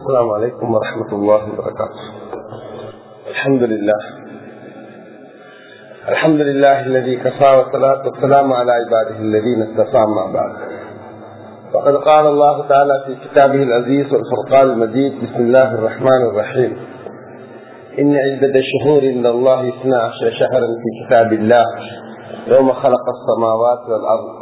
السلام عليكم ورحمة الله وبركاته الحمد لله الحمد لله الذي كفى والصلاة والسلام على عباده الذين اصطفى ما بعد وقد قال الله تعالى في كتابه العزيز والفرقان المجيد بسم الله الرحمن الرحيم إن عدة الشهور عند الله اثنا عشر شهرا في كتاب الله يوم خلق السماوات والأرض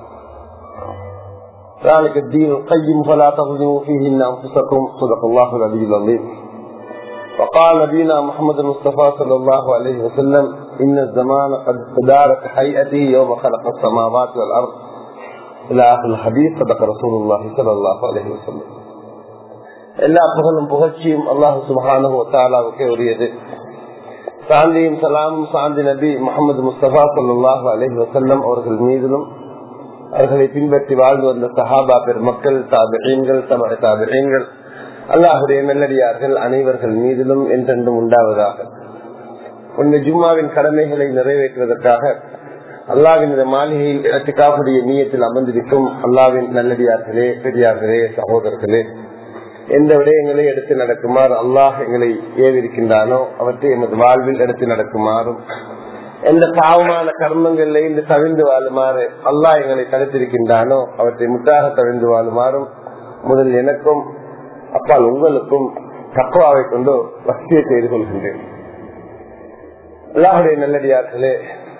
ذلك الدين القيم فلا تظلموا فيهن أنفسكم صدق الله العلي العظيم وقال نبينا محمد المصطفى صلى الله عليه وسلم إن الزمان قد تدارك حيئته يوم خلق السماوات والأرض إلى آخر الحديث صدق رسول الله صلى الله عليه وسلم எல்லா புகழும் புகழ்ச்சியும் அல்லாஹு சுபஹானு தாலாவுக்கே உரியது சாந்தியும் சலாமும் சாந்தி நபி முகமது முஸ்தபா சொல்லாஹு அலஹி வசல்லம் அவர்கள் மீதிலும் அவர்களை பின்பற்றி வாழ்ந்து வந்த சஹாபா பெருமக்கள் தாபிகள் தமது தாபிகள் அல்லாஹுடைய மெல்லடியார்கள் அனைவர்கள் மீதிலும் என்றென்றும் உண்டாவதாக உன்னை ஜும்மாவின் கடமைகளை நிறைவேற்றுவதற்காக அல்லாவின் இந்த மாளிகையில் இடத்துக்காவுடைய நீயத்தில் அமர்ந்திருக்கும் அல்லாவின் நல்லடியார்களே பெரியார்களே சகோதரர்களே எந்த விடயங்களை எடுத்து நடக்குமாறு அல்லாஹ் எங்களை ஏவிருக்கின்றானோ அவற்றை எமது வாழ்வில் எடுத்து நடக்குமாறும் எந்த பாவமான கர்மங்களில் இருந்து தவிர்ந்து வாழுமாறு அல்லாஹ் எங்களை தடுத்திருக்கின்றானோ அவற்றை முத்தாக தவிர்ந்து வாழுமாறும் முதல் எனக்கும் அப்பால் உங்களுக்கும் தக்குவாவை கொண்டு வசதியை செய்து கொள்கின்றேன் அல்லாஹுடைய நல்லடியார்களே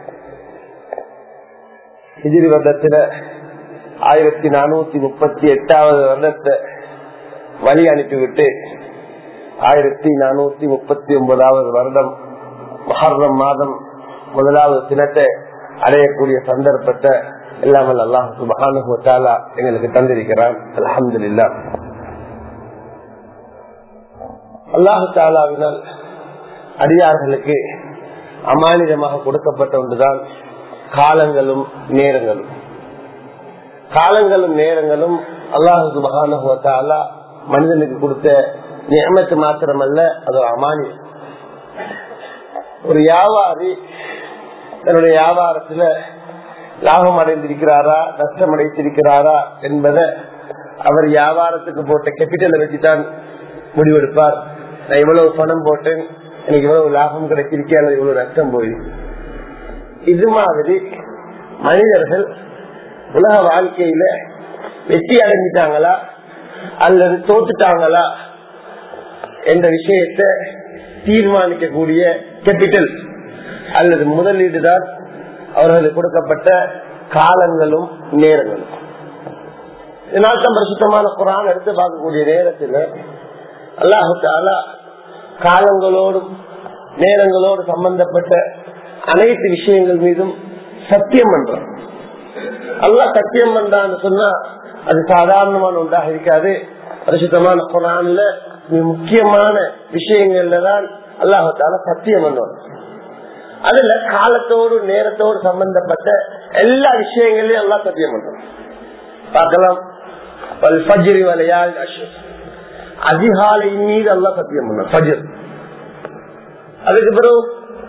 எதிரி வருடத்துல ஆயிரத்தி நானூத்தி முப்பத்தி எட்டாவது வருடத்தை வழி அனுப்பிவிட்டு ஆயிரத்தி நானூத்தி முப்பத்தி ஒன்பதாவது வருடம் மஹர்ரம் மாதம் முதலாவது தினத்தை அடையக்கூடிய சந்தர்ப்பத்தை இல்லாமல் அல்லாஹ் சுபகானுத்தாலா எங்களுக்கு தந்திருக்கிறான் அலமது இல்லா அல்லாஹு தாலாவினால் அடியார்களுக்கு அமானிதமாக கொடுக்கப்பட்ட ஒன்றுதான் காலங்களும் நேரங்களும் காலங்களும் நேரங்களும் அல்லாஹு சுபகானுத்தாலா மனிதனுக்கு கொடுத்த நியமத்து மாத்திரமல்ல அது ஒரு அமானியம் ஒரு வியாபாரி தன்னுடைய வியாபாரத்துல லாபம் அடைந்திருக்கிறாரா நஷ்டம் அடைத்திருக்கிறாரா என்பதை அவர் வியாபாரத்துக்கு போட்ட கேபிட்டலை வச்சுதான் முடிவெடுப்பார் நான் இவ்வளவு பணம் போட்டேன் எனக்கு இவ்வளவு லாபம் கிடைச்சிருக்கேன் அல்லது இவ்வளவு நஷ்டம் போய் இது மாதிரி மனிதர்கள் உலக வாழ்க்கையில வெற்றி அடைஞ்சிட்டாங்களா அல்லது தோத்துட்டாங்களா என்ற விஷயத்தை தீர்மானிக்கக்கூடிய கேபிட்டல் அல்லது முதலீடு தான் அவர்களுக்கு கொடுக்கப்பட்ட காலங்களும் நேரங்களும் இதனால் தான் பிரசுத்தமான குரான் எடுத்து பார்க்கக்கூடிய நேரத்தில் அல்லாஹால காலங்களோடும் நேரங்களோடு சம்பந்தப்பட்ட அனைத்து விஷயங்கள் மீதும் சத்தியம் பண்றான் அல்லாஹ் சத்தியம் பண்றான்னு சொன்னா அது சாதாரணமான ஒன்றாக இருக்காது பரிசுத்தமான குரான்ல முக்கியமான விஷயங்கள்ல தான் அல்லாஹால சத்தியம் பண்ணுவாங்க அதுல காலத்தோடு நேரத்தோடு சம்பந்தப்பட்ட எல்லா விஷயங்களையும் எல்லாம் சத்தியம் பண்றோம் பார்க்கலாம் வலையால் அதிகாலை மீது எல்லாம் சத்தியம் பண்ணும் ஃபஜர் அதுக்கு பிறகு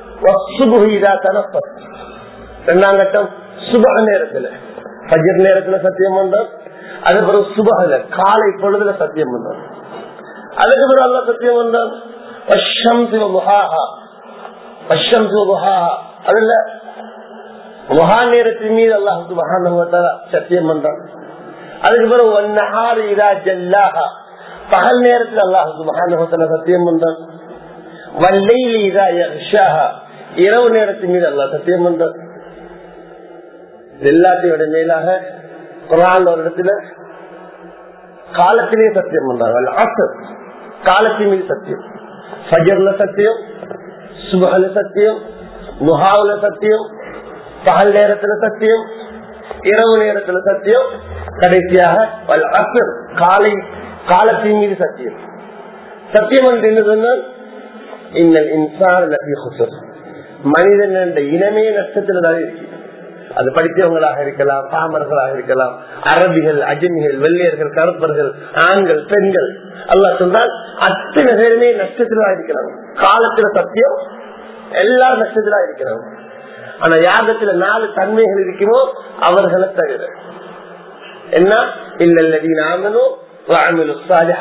ரெண்டாம் கட்டம் சுபக நேரத்துல ஃபஜர் நேரத்துல சத்தியம் பண்றோம் அது பிறகு சுபகல காலை பொழுதுல சத்தியம் பண்றோம் அதுக்கு பிறகு அல்ல சத்தியம் பண்றோம் பஷம் சிவமுகாஹா பஷம் சிவமுகாஹா அதுல முகா நேரத்தின் மீது அல்லாஹ் சுபகான சத்தியம் பண்றான் அதுக்கு பிறகு ஒன்னஹார் இதா ஜல்லாஹா பகல் நேரத்தில் அல்லாஹ் சுபகான சத்தியம் பண்றான் வல்லையில் இதா யக்ஷாஹா இரவு நேரத்தின் மீது அல்லாஹ் சத்தியம் பண்றான் எல்லாத்தையோட மேலாக குரான் ஒரு இடத்துல காலத்திலேயே சத்தியம் பண்றாங்க ஆசர் காலத்தின் மீது சத்தியம் ஃபஜர்ல சத்தியம் சுபகல சத்தியம் முகாவுல சத்தியம் பகல் நேரத்துல சத்தியம் இரவு நேரத்துல சத்தியம் கடைசியாக அசர் காலை காலத்தின் மீது சத்தியம் சத்தியம் என்று என்ன சொன்னால் இன்னல் இன்சான் மனிதன் என்ற இனமே நஷ்டத்தில் தான் இருக்கு அது படித்தவங்களாக இருக்கலாம் பாமர்களாக இருக்கலாம் அரபிகள் அஜமிகள் வெள்ளையர்கள் கருப்பர்கள் ஆண்கள் பெண்கள் அல்லா சொன்னால் அத்தனை பேருமே நஷ்டத்திலா இருக்கிறாங்க காலத்துல சத்தியம் எல்லாரும் நஷ்டத்திலா இருக்கிறாங்க ஆனா யாகத்துல நாலு தன்மைகள் இருக்குமோ அவர்களை தவிர என்ன இல்லல்லதீன் ஆமனோ وعملوا الصالحات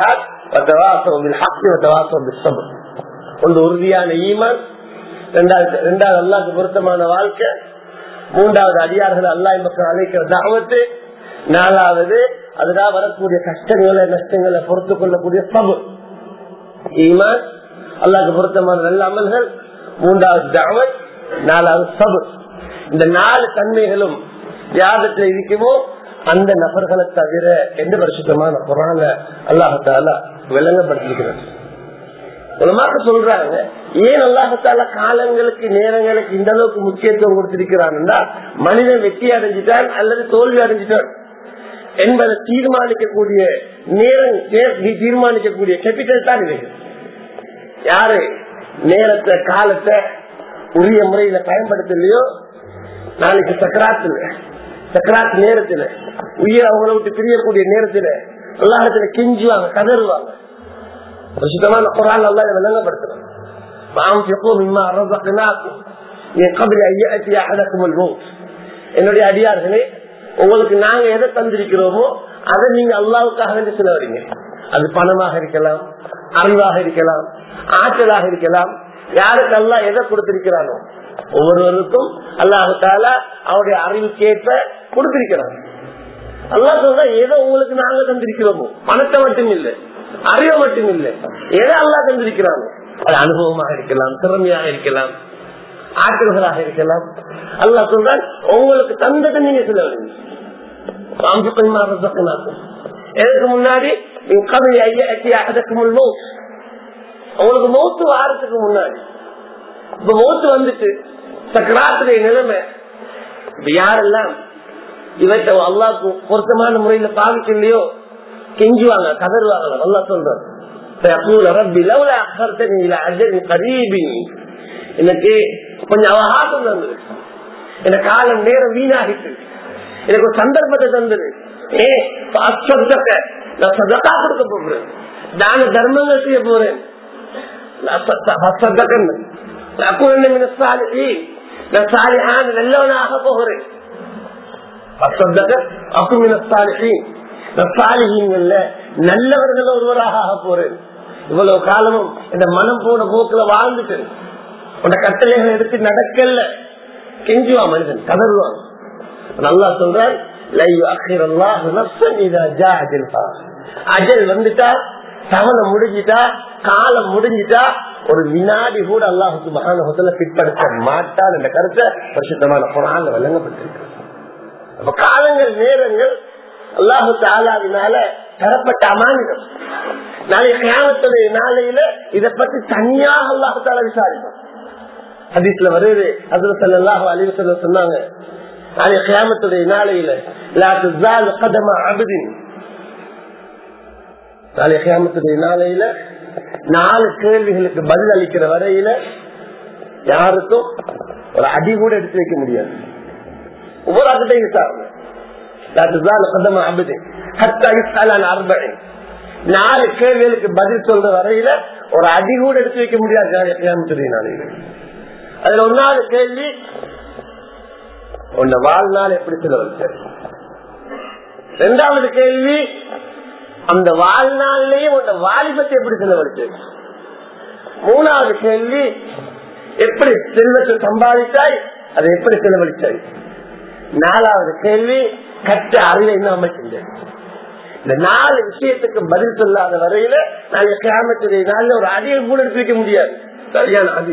ஒன்று உறுதியான ஈமான் ரெண்டாவது ரெண்டாவது அல்லாக்கு பொருத்தமான வாழ்க்கை மூன்றாவது அடியார்கள் அல்லா மக்கள் அழைக்கிற தாவத்து நாலாவது அதுதான் வரக்கூடிய கஷ்டங்களை நஷ்டங்களை பொறுத்து கொள்ளக்கூடிய சபு ஈமான் அல்லாக்கு பொருத்தமான நல்ல அமல்கள் மூன்றாவது தாவத் நாலாவது சபு இந்த நாலு தன்மைகளும் யாதத்தில் இருக்குமோ அந்த நபர்களை தவிர எந்த வருஷத்தமான குரான அல்லாஹால விளங்கப்படுத்திருக்கிறது உலமாக சொல்றாங்க ஏன் அல்லாஹால காலங்களுக்கு நேரங்களுக்கு இந்த அளவுக்கு முக்கியத்துவம் கொடுத்திருக்கிறான் மனிதன் வெற்றி அடைஞ்சிட்டான் அல்லது தோல்வி அடைஞ்சிட்டான் என்பதை தீர்மானிக்கக்கூடிய நேரம் தீர்மானிக்கக்கூடிய கேபிட்டல் தான் இது யாரு நேரத்தை காலத்தை உரிய முறையில பயன்படுத்தலையோ நாளைக்கு சக்கராத்துல சக்கராத் நேரத்துல உயிர் அவங்களை விட்டு பிரியக்கூடிய நேரத்துல எல்லாத்துல கெஞ்சுவாங்க கதறுவாங்க சுத்தமான குரான் நல்லா இதை விளங்கப்படுத்துறோம் என்னுடைய அடியார்களே உங்களுக்கு நாங்க எதை தந்திருக்கிறோமோ அதை நீங்க அல்லாவுக்காக வேண்டி செலவறீங்க அது பணமாக இருக்கலாம் அறிவாக இருக்கலாம் ஆற்றலாக இருக்கலாம் யாருக்கு அல்லா எதை கொடுத்திருக்கிறானோ ஒவ்வொருவருக்கும் அல்லாஹு தாலா அவருடைய அறிவுக்கேற்ப கொடுத்திருக்கிறான் அல்லா சொல்ற ஏதோ உங்களுக்கு நாங்க தந்திருக்கிறோமோ பணத்தை மட்டும் இல்லை அறிவை மட்டும் இல்லை எதை அல்லா தந்திருக்கிறாங்க அது அனுபவமாக இருக்கலாம் திறமையாக இருக்கலாம் ஆற்றல்களாக இருக்கலாம் அல்லா சொல்றான் உங்களுக்கு தந்ததை நீங்க செலவழிங்க எதுக்கு முன்னாடி உங்களுக்கு மௌத்து வாரத்துக்கு முன்னாடி இப்ப மௌத்து வந்துட்டு சக்கராத்துடைய நிலைமை இப்ப யாரெல்லாம் இவற்றை அல்லாவுக்கு பொருத்தமான முறையில பாவிக்கலையோ கெஞ்சுவாங்க கதறுவாங்க நல்லா சொல்றாங்க எனக்கு கொஞ்சம் அவகாசம் தந்தது எனக்கு காலம் நேரம் வீணாகிட்டு எனக்கு ஒரு சந்தர்ப்பத்தை தந்தது ஏ நான் சதக்கா கொடுக்க போகிறேன் தான தர்மங்கள் செய்ய போறேன் நான் சாலிஹான் நல்லவனாக போகிறேன் நல்லவர்கள் ஒருவராக ஆக போறேன் இவ்வளவு காலமும் இந்த மனம் போன போக்குல வாழ்ந்துட்டு உன்ன கட்டளைகள் எடுத்து நடக்கல கெஞ்சுவா மனிதன் கதறுவான் நல்லா சொல்றான் அஜல் வந்துட்டா தவணை முடிஞ்சிட்டா காலம் முடிஞ்சிட்டா ஒரு வினாடி கூட அல்லாஹுக்கு மகான பிற்படுத்த மாட்டான் என்ற கருத்தை பரிசுத்தமான குரான் வழங்கப்பட்டிருக்கு அப்ப காலங்கள் நேரங்கள் அல்லாஹு தாலாவினால தரப்பட்ட அமானிதம் நாளை கிராமத்துடைய நாளையில இதை பத்தி தனியாக அல்லாஹு தாலா விசாரிப்போம் ஹதீஸ்ல வருது அதுல சல்லாஹு அலிவு சொல்ல சொன்னாங்க நாளை கிராமத்துடைய நாளையில கதமா அபதின் நாளை கிராமத்துடைய நாளையில நாலு கேள்விகளுக்கு பதில் அளிக்கிற வரையில யாருக்கும் ஒரு அடி கூட எடுத்து வைக்க முடியாது ஒவ்வொரு ஆக்கிட்டையும் விசாரணை நாலு கேள்விகளுக்கு பதில் சொல்ற வரையில ஒரு அடி கூட எடுத்து வைக்க முடியாது நாளையில அதுல ஒன்னாவது கேள்வி உன்ன வாழ்நாள் எப்படி செலவழிச்ச ரெண்டாவது கேள்வி அந்த வாழ்நாள்லயும் உன்ன வாலிபத்தை எப்படி செலவழிச்சு மூணாவது கேள்வி எப்படி செல்வத்தை சம்பாதித்தாய் அதை எப்படி செலவழிச்சாய் நாலாவது கேள்வி கற்ற அறிவை என்ன அமைச்சிருந்தேன் இந்த நாலு விஷயத்துக்கு பதில் சொல்லாத வரையில நாங்க கிராமத்துடைய நாள்ல ஒரு அடியை கூட எடுத்து வைக்க முடியாது சரியான அடி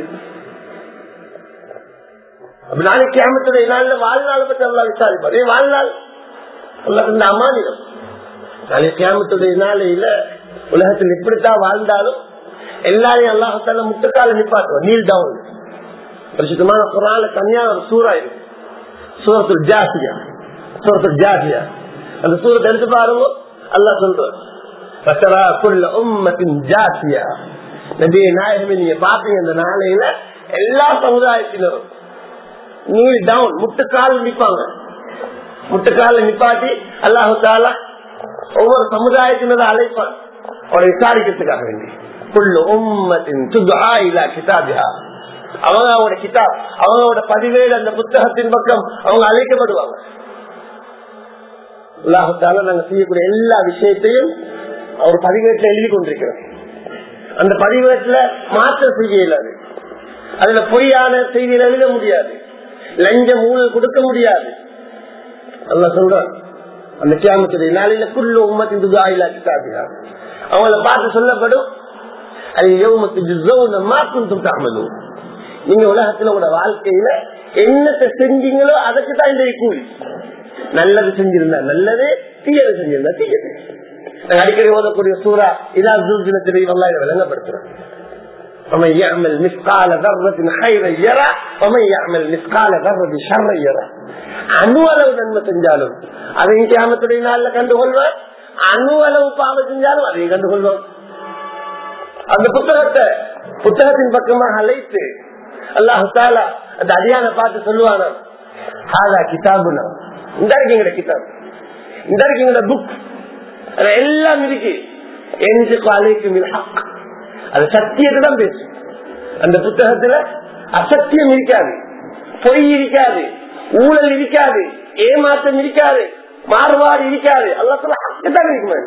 நாளைக்கு கிராமத்துடைய நாள்ல வாழ்நாள் பற்றி அல்லா விசாரிப்பார் வாழ்நாள் இந்த அமானியம் நாளைக்கு கிராமத்துடைய நாளையில உலகத்தில் எப்படித்தான் வாழ்ந்தாலும் எல்லாரையும் அல்லாஹால முட்டுக்கால நிப்பாட்டுவோம் நீல் டவுன் பிரசித்தமான குரால தனியா ஒரு சூறா இருக்கு சூரத்துல் ஜாசியா சூரத்துல் ஜாசியா அந்த சூரத்தை எடுத்து பாருங்க அல்லா சொல்றார் பசரா குள்ள உம்மத்தின் ஜாசியா நபிய நாயகமே நீங்க பாத்தீங்க இந்த நாளையில எல்லா சமுதாயத்தினரும் நீல் டவுன் முட்டுக்கால் நிப்பாங்க முட்டுக்கால நிப்பாட்டி அல்லாஹு தாலா ஒவ்வொரு சமுதாயத்தினரும் அழைப்பான் அவரை விசாரிக்கிறதுக்காக வேண்டி குள்ள உம்மத்தின் துதுஆ இலா கிதாபிஹா அவங்க அவங்களோட கிதாப் அவங்களோட பதிவேடு அந்த புத்தகத்தின் பக்கம் அவங்க அழைக்கப்படுவாங்க நாங்க செய்யக்கூடிய எல்லா விஷயத்தையும் அவர் பதிவேட்டில் எழுதி கொண்டிருக்கிறார் அந்த பதிவேட்டில் மாற்றம் செய்ய இயலாது அதுல பொய்யான செய்தியில் எழுத முடியாது லஞ்சம் ஊழல் கொடுக்க முடியாது அல்ல சொல்றான் அந்த கியாமத்துடைய நாளில குள்ள உம்மத்தின் துகாயிலா கிட்டாபியா அவங்கள பார்த்து சொல்லப்படும் அது எவ்வளவு மாற்றும் தாமதும் நீங்க உலகத்துல உங்களோட வாழ்க்கையில என்னத்தை செஞ்சீங்களோ அதுக்கு தான் இந்த கூலி நல்லது செஞ்சிருந்தா நல்லது தீயது செஞ்சிருந்தா தீயது நாங்க அடிக்கடி ஓதக்கூடிய சூறா இதா ஜூசினத்திலே நல்லா இதை விளங்கப்படுத்துறோம் ومن يعمل مثقال ذرة خيرا يرى ومن يعمل مثقال ذرة شرا يرى அணு அளவு நன்மை செஞ்சாலும் அதையும் கியாமத்துடைய நாள்ல கண்டுகொள்வான் அணு அளவு பாவம் செஞ்சாலும் அதையும் கண்டுகொள்வான் அந்த புத்தகத்தை புத்தகத்தின் பக்கமாக அழைத்து அல்லாஹு தாலா அந்த அடியான பார்த்து சொல்லுவானா ஹாதா கிதாபுனா இந்த இருக்கீங்க கிதாப் இந்த இருக்கீங்க புக் அது எல்லாம் இருக்கு என்று அழைக்கும் அது சத்தியத்தை தான் பேசும் அந்த புத்தகத்துல அசத்தியம் இருக்காது பொய் இருக்காது ஊழல் இருக்காது ஏமாற்றம் இருக்காது மாறுபாடு இருக்காது அல்லா சொல்ல ஹக்குதான் இருக்குமே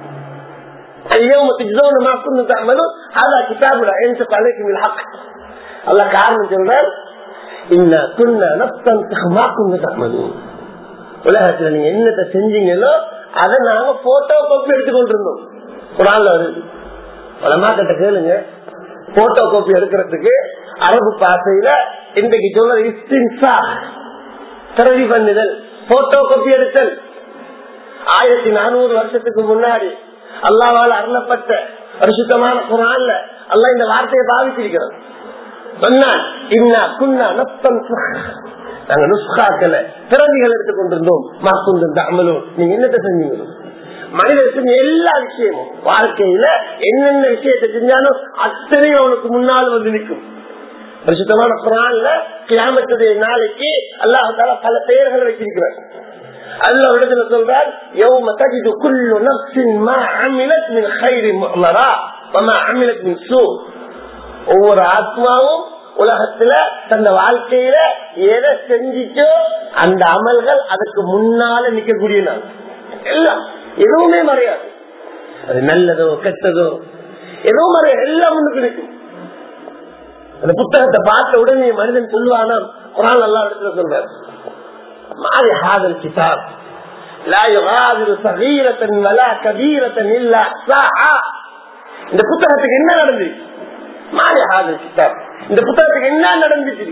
اليوم تجزون ما كنتم تعملون هذا كتابنا ينطق عليكم الحق الله காரணம் சொல்றார் إنا كنا نستنسخ ما كنتم تعملون உலகத்துல நீங்க என்னத்தை செஞ்சீங்களோ அதை நாங்க போட்டோ காப்பி எடுத்துக்கொண்டிருந்தோம் குரான்ல வருது உலமாக்கிட்ட கேளுங்க போட்டோ காப்பி எடுக்கிறதுக்கு அரபு பாசையில இன்றைக்கு சொல்றது இஸ்தின்சா பிரதி பண்ணுதல் போட்டோ காப்பி எடுத்தல் ஆயிரத்தி நானூறு வருஷத்துக்கு முன்னாடி அல்லாவால் அருளப்பட்ட பரிசுத்தமான குரான்ல அல்லா இந்த வார்த்தையை பாவிச்சிருக்கிறோம் சொன்னான் இன்னா குன்னா நத்தம் நாங்க நுஸ்காக்களை பிறவிகள் எடுத்துக் கொண்டிருந்தோம் மாசுந்தம் அமலும் நீங்க என்னத்தை செஞ்சீங்க மனிதர் செஞ்ச எல்லா விஷயமும் வாழ்க்கையில என்னென்ன விஷயத்தை செஞ்சாலும் அத்தனையும் அவனுக்கு முன்னால் வந்து நிற்கும் பரிசுத்தமான குரான்ல கிராமத்துடைய நாளைக்கு அல்லாஹால பல பெயர்களை வச்சிருக்கிறார் அல்ல இடத்துல சொல்றார் يوم تجد كل نفس ما عملت من خير مؤمرا وما عملت من سوء ஒவ்வொரு ஆத்மாவும் உலகத்துல தந்த வாழ்க்கையில எதை செஞ்சிச்சோ அந்த அமல்கள் அதுக்கு முன்னால நிக்கக்கூடிய நாள் எல்லாம் எதுவுமே மறையாது அது நல்லதோ கெட்டதோ எதுவும் மறையாது எல்லாம் முன்னுக்கு இருக்கும் அந்த புத்தகத்தை பார்த்த உடனே மனிதன் சொல்லுவானா குரான் நல்லா இடத்துல சொல்றாரு மாறி ஹாதல் கிதாப் لا يغادر صغيرة ولا كبيرة إلا أحصاها இந்த புத்தகத்துக்கு என்ன நடந்து மாறி ஹாதல் கிதாப் இந்த புத்தகத்துக்கு என்ன நடந்துச்சு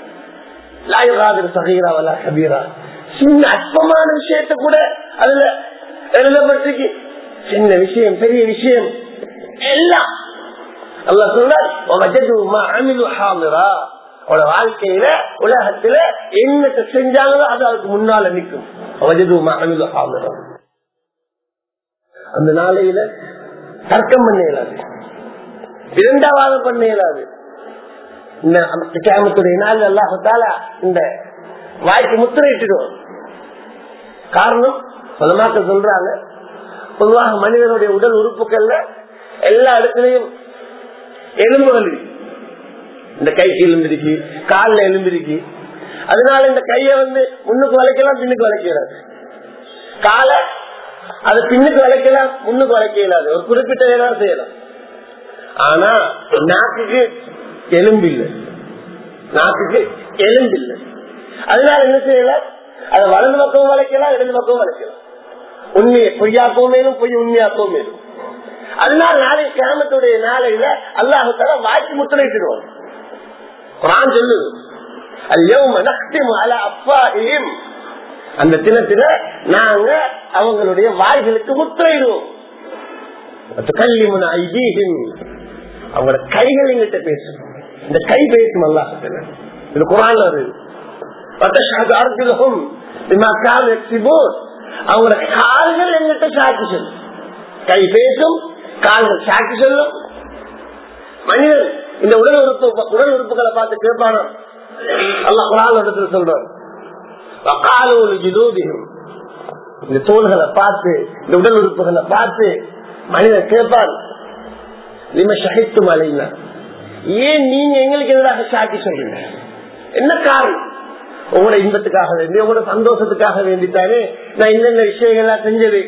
لا يغادر صغيرة ولا كبيرة சின்ன அற்பமான விஷயத்த கூட அதுல எழுதப்பட்டிருக்கு சின்ன விஷயம் பெரிய விஷயம் எல்லாம் அல்ல சொல்ற அவட வாழ்க்கையில உலகத்துல என்னத்தை செஞ்சாங்களோ அது அதுக்கு முன்னால நிற்கும் அந்த நாளையில தர்க்கம் பண்ண இயலாது இரண்டாவது பண்ண இயலாது இந்த கேமத்துடைய நாள் அல்லாஹால இந்த வாய்க்கு முத்திரையிட்டுடும் காரணம் பலமாக்க சொல்றாங்க பொதுவாக மனிதனுடைய உடல் உறுப்புகள்ல எல்லா இடத்துலயும் எலும்புகள் இருக்கு இந்த கைக்கு எலும்பிருக்கு காலில் எலும்பிருக்கு அதனால இந்த கைய வந்து முன்னுக்கு வளைக்கலாம் பின்னுக்கு வளைக்கிறாது காலை அது பின்னுக்கு வளைக்கலாம் முன்னுக்கு வளைக்க இயலாது ஒரு குறிப்பிட்ட இடம் செய்யலாம் ஆனா நாக்குக்கு எலும்பு இல்லை நாக்குக்கு எலும்பு இல்லை அதனால என்ன செய்யலாம் அதை வலது பக்கம் வளைக்கலாம் இடது பக்கம் வளைக்கலாம் உண்மையை பொய்யாக்கவும் மேலும் பொய் உண்மையாக்கவும் மேலும் அதனால நாளை கிராமத்துடைய நாளையில அல்லாஹால வாய்க்கு முத்திரையிட்டுருவோம் குரான் சொல்லு அந்த தினத்துல நாங்க அவங்களுடைய வாய்களுக்கு முத்திரையிடுவோம் அவங்களோட கைகள் எங்கிட்ட பேசும் இந்த கை பேசும் அல்லாஹத்துல இது குரான்ல வருது அவங்களோட கால்கள் எங்கிட்ட சாட்சி சொல்லும் கை பேசும் கால்கள் சாட்சி சொல்லும் மனிதன் இந்த உடல் உறுப்பு உடல் உறுப்புகளை பார்த்து கேட்பானோ அல்ல குரான் இடத்துல சொல்றான் இந்த தோள்களை பார்த்து இந்த உடல் உறுப்புகளை பார்த்து மனிதன் கேட்பான் நிம சகித்து மலையில ஏன் நீங்க எங்களுக்கு எதிராக சாட்சி சொல்றீங்க என்ன காரணம் உங்களோட இன்பத்துக்காக வேண்டி உங்களோட சந்தோஷத்துக்காக வேண்டித்தானே நான் என்னென்ன விஷயங்கள்லாம் செஞ்சது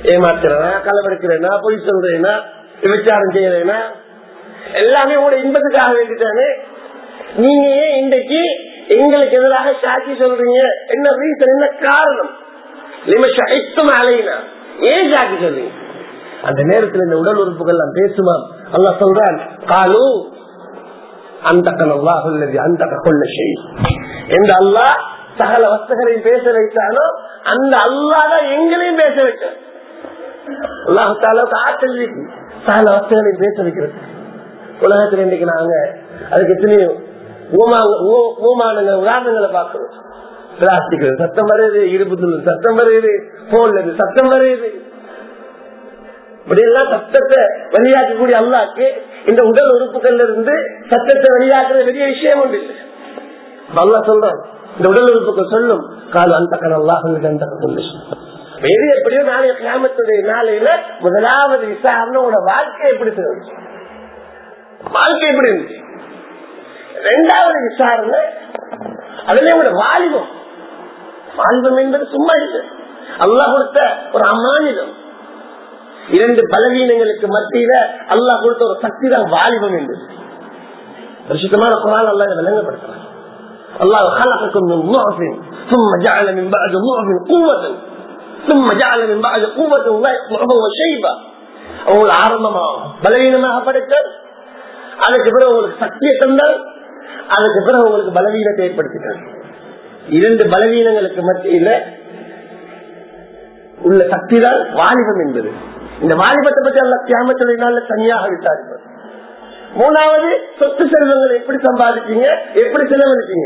ஏமாத்துறேனா களவெடுக்கிறேனா பொய் சொல்றேனா விபச்சாரம் செய்யறேனா எல்லாமே உங்களோட இன்பத்துக்காக வேண்டித்தானே நீங்க ஏன் இன்றைக்கு எங்களுக்கு எதிராக சாட்சி சொல்றீங்க என்ன ரீசன் என்ன காரணம் நிமிஷம் அலையினா ஏன் சாட்சி சொல்றீங்க அந்த நேரத்தில் இந்த உடல் உறுப்புகள் எல்லாம் பேசுமா அல்லா சொல்றான் காலு அந்த கனவாக உள்ளது அந்த கொள்ள செய் எந்த அல்லா சகல வஸ்துகளையும் பேச வைத்தானோ அந்த அல்லாதான் எங்களையும் பேச வைத்தார் அல்லாஹாலுக்கு ஆற்றல் இருக்கு சகல வஸ்துகளையும் பேச வைக்கிறது உலகத்துல இன்னைக்கு நாங்க அதுக்கு எத்தனையோ ஊமானங்கள் உதாரணங்களை பார்க்கிறோம் பிளாஸ்டிக் சத்தம் வருது இருபது சத்தம் வருது போன்ல சத்தம் வருது இப்படியெல்லாம் சத்தத்தை வெளியாக்கக்கூடிய அல்லாக்கு இந்த உடல் உறுப்புகள்ல இருந்து சத்தத்தை வெளியாக்குறது பெரிய விஷயம் ஒன்று இல்லை அல்லா சொல்றான் இந்த உடல் உறுப்புகள் சொல்லும் கால் அந்த கனல்லாக அந்த சொல்லு வேறு எப்படியோ நாளைய கிராமத்துடைய நாளையில முதலாவது விசாரணை வாழ்க்கை எப்படி இருந்துச்சு வாழ்க்கை எப்படி இருந்துச்சு ரெண்டாவது விசாரணை அதுல உங்களோட வாலிபம் வாலிபம் என்பது சும்மா இல்லை அல்லா கொடுத்த ஒரு அமானிதம் இரண்டு பலவீனங்களுக்கு மத்தியில அல்லாஹ் கொடுத்த ஒரு சக்தி தான் வாலிபம் என்பது பரிசுத்தமான குரான் அல்லா இதை விளங்கப்படுத்துறான் அல்லாஹ் خلقكم من ضعف ثم جعل من بعد ضعف قوة ثم جعل من بعد قوة ضعفا وشيبا அவங்களை ஆரம்பமா பலவீனமாக படைத்தார் அதுக்கு பிறகு உங்களுக்கு சக்தியை தந்தால் அதுக்கு பிறகு உங்களுக்கு பலவீனத்தை ஏற்படுத்தினார் இரண்டு பலவீனங்களுக்கு மத்தியில உள்ள சக்தி தான் வாலிபம் என்பது இந்த வாலிபத்தை பற்றி அல்ல கியாமத்துடைய நாள்ல தனியாக விசாரிப்பார் மூணாவது சொத்து செல்வங்களை எப்படி சம்பாதிச்சீங்க எப்படி செலவழிச்சீங்க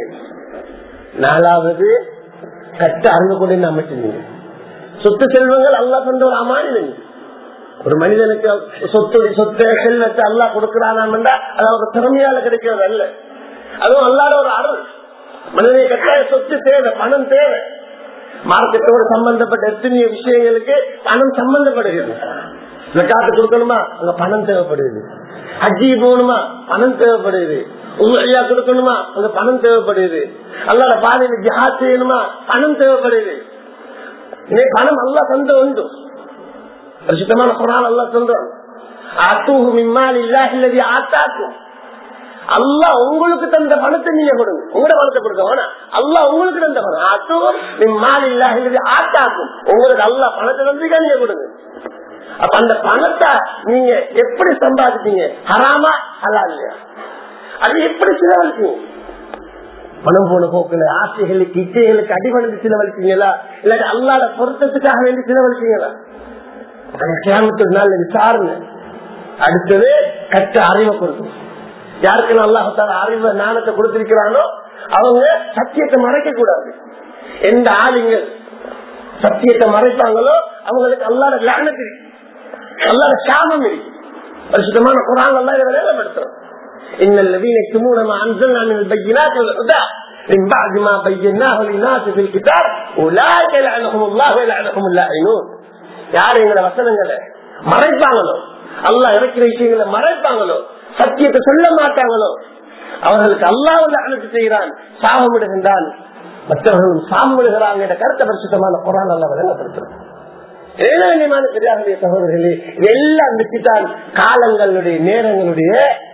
நாலாவது கட்ட அறிந்து கொண்டு அமைச்சிருந்தீங்க சொத்து செல்வங்கள் அல்லா கொண்ட ஒரு அமானிதங்க ஒரு மனிதனுக்கு சொத்து சொத்தை செல்வத்தை அல்லா கொடுக்கிறானாம் அது ஒரு திறமையால கிடைக்கிறது அல்ல அதுவும் அல்லாத ஒரு அருள் மனிதனை கட்டாய சொத்து தேவை பணம் தேவை மார்க்கெட்டோடு சம்பந்தப்பட்ட எத்தனையோ விஷயங்களுக்கு பணம் சம்பந்தப்படுகிறது காத்து கொடுக்கணுமா அங்க பணம் தேவைப்படுது ஹஜ்ஜி போகணுமா பணம் தேவைப்படுது உண்மையா கொடுக்கணுமா அங்க பணம் தேவைப்படுது அல்லாத பாதையில ஜிஹாத் செய்யணுமா பணம் தேவைப்படுது இன்னைக்கு பணம் அல்லா தந்த உண்டு பிரசித்தமான குரான் அல்லா சொல்றோம் அத்தூஹு மிம்மால் இல்லாஹில்லதி ஆத்தாக்கும் அல்லா உங்களுக்கு தந்த பணத்தை நீங்க கொடுங்க உங்களோட பணத்தை கொடுக்க வேணாம் அல்லா உங்களுக்கு தந்த பணம் அத்தூர் மிம்மால் இல்லாஹில்லதி ஆத்தாக்கும் உங்களுக்கு அல்லா பணத்தை தந்துக்கா நீங்க கொடுங்க அப்ப அந்த பணத்தை நீங்க எப்படி சம்பாதிச்சீங்க ஹராமா அல்லா இல்லையா அது எப்படி செலவழிச்சீங்க பணம் போன போக்குல ஆசைகளுக்கு இச்சைகளுக்கு அடிபணிந்து செலவழிச்சீங்களா இல்லாட்டி அல்லாத பொருத்தத்துக்காக வேண்டி செலவழிச்சீங்களா கிராமத்து நாள் விசாரணை அடுத்தது கற்ற அறிவை கொடுக்கும் யாருக்கு அல்லாஹால அறிவு ஞானத்தை கொடுத்திருக்கிறானோ அவங்க சத்தியத்தை மறைக்க கூடாது எந்த ஆளுங்க சத்தியத்தை மறைப்பாங்களோ அவங்களுக்கு அல்லாத ஞானத்து இருக்கு அல்லாத சாமம் இருக்கு பரிசுத்தமான குரான் எல்லாம் இதை வேலைப்படுத்துறோம் إن الذين يكتمون ما أنزلنا من البينات والهدى من بعد ما بيناه للناس في الكتاب أولئك يلعنهم الله ويلعنهم اللاعنون யார் எங்களை வசனங்களை மறைப்பாங்களோ அல்லா இறக்கிற விஷயங்களை மறைப்பாங்களோ சத்தியத்தை சொல்ல மாட்டாங்களோ அவர்களுக்கு அல்லாஹ் அனுப்பி செய்கிறான் சாபமிடுகின்றான் மற்றவர்களும் சாபமிடுகிறாங்க என்ற கருத்தை பரிசுத்தமான குரான் அல்ல விளங்கப்படுத்துறோம் ஏழமான பெரியாருடைய சகோதரர்களே எல்லாம் வச்சுதான் காலங்களுடைய நேரங்களுடைய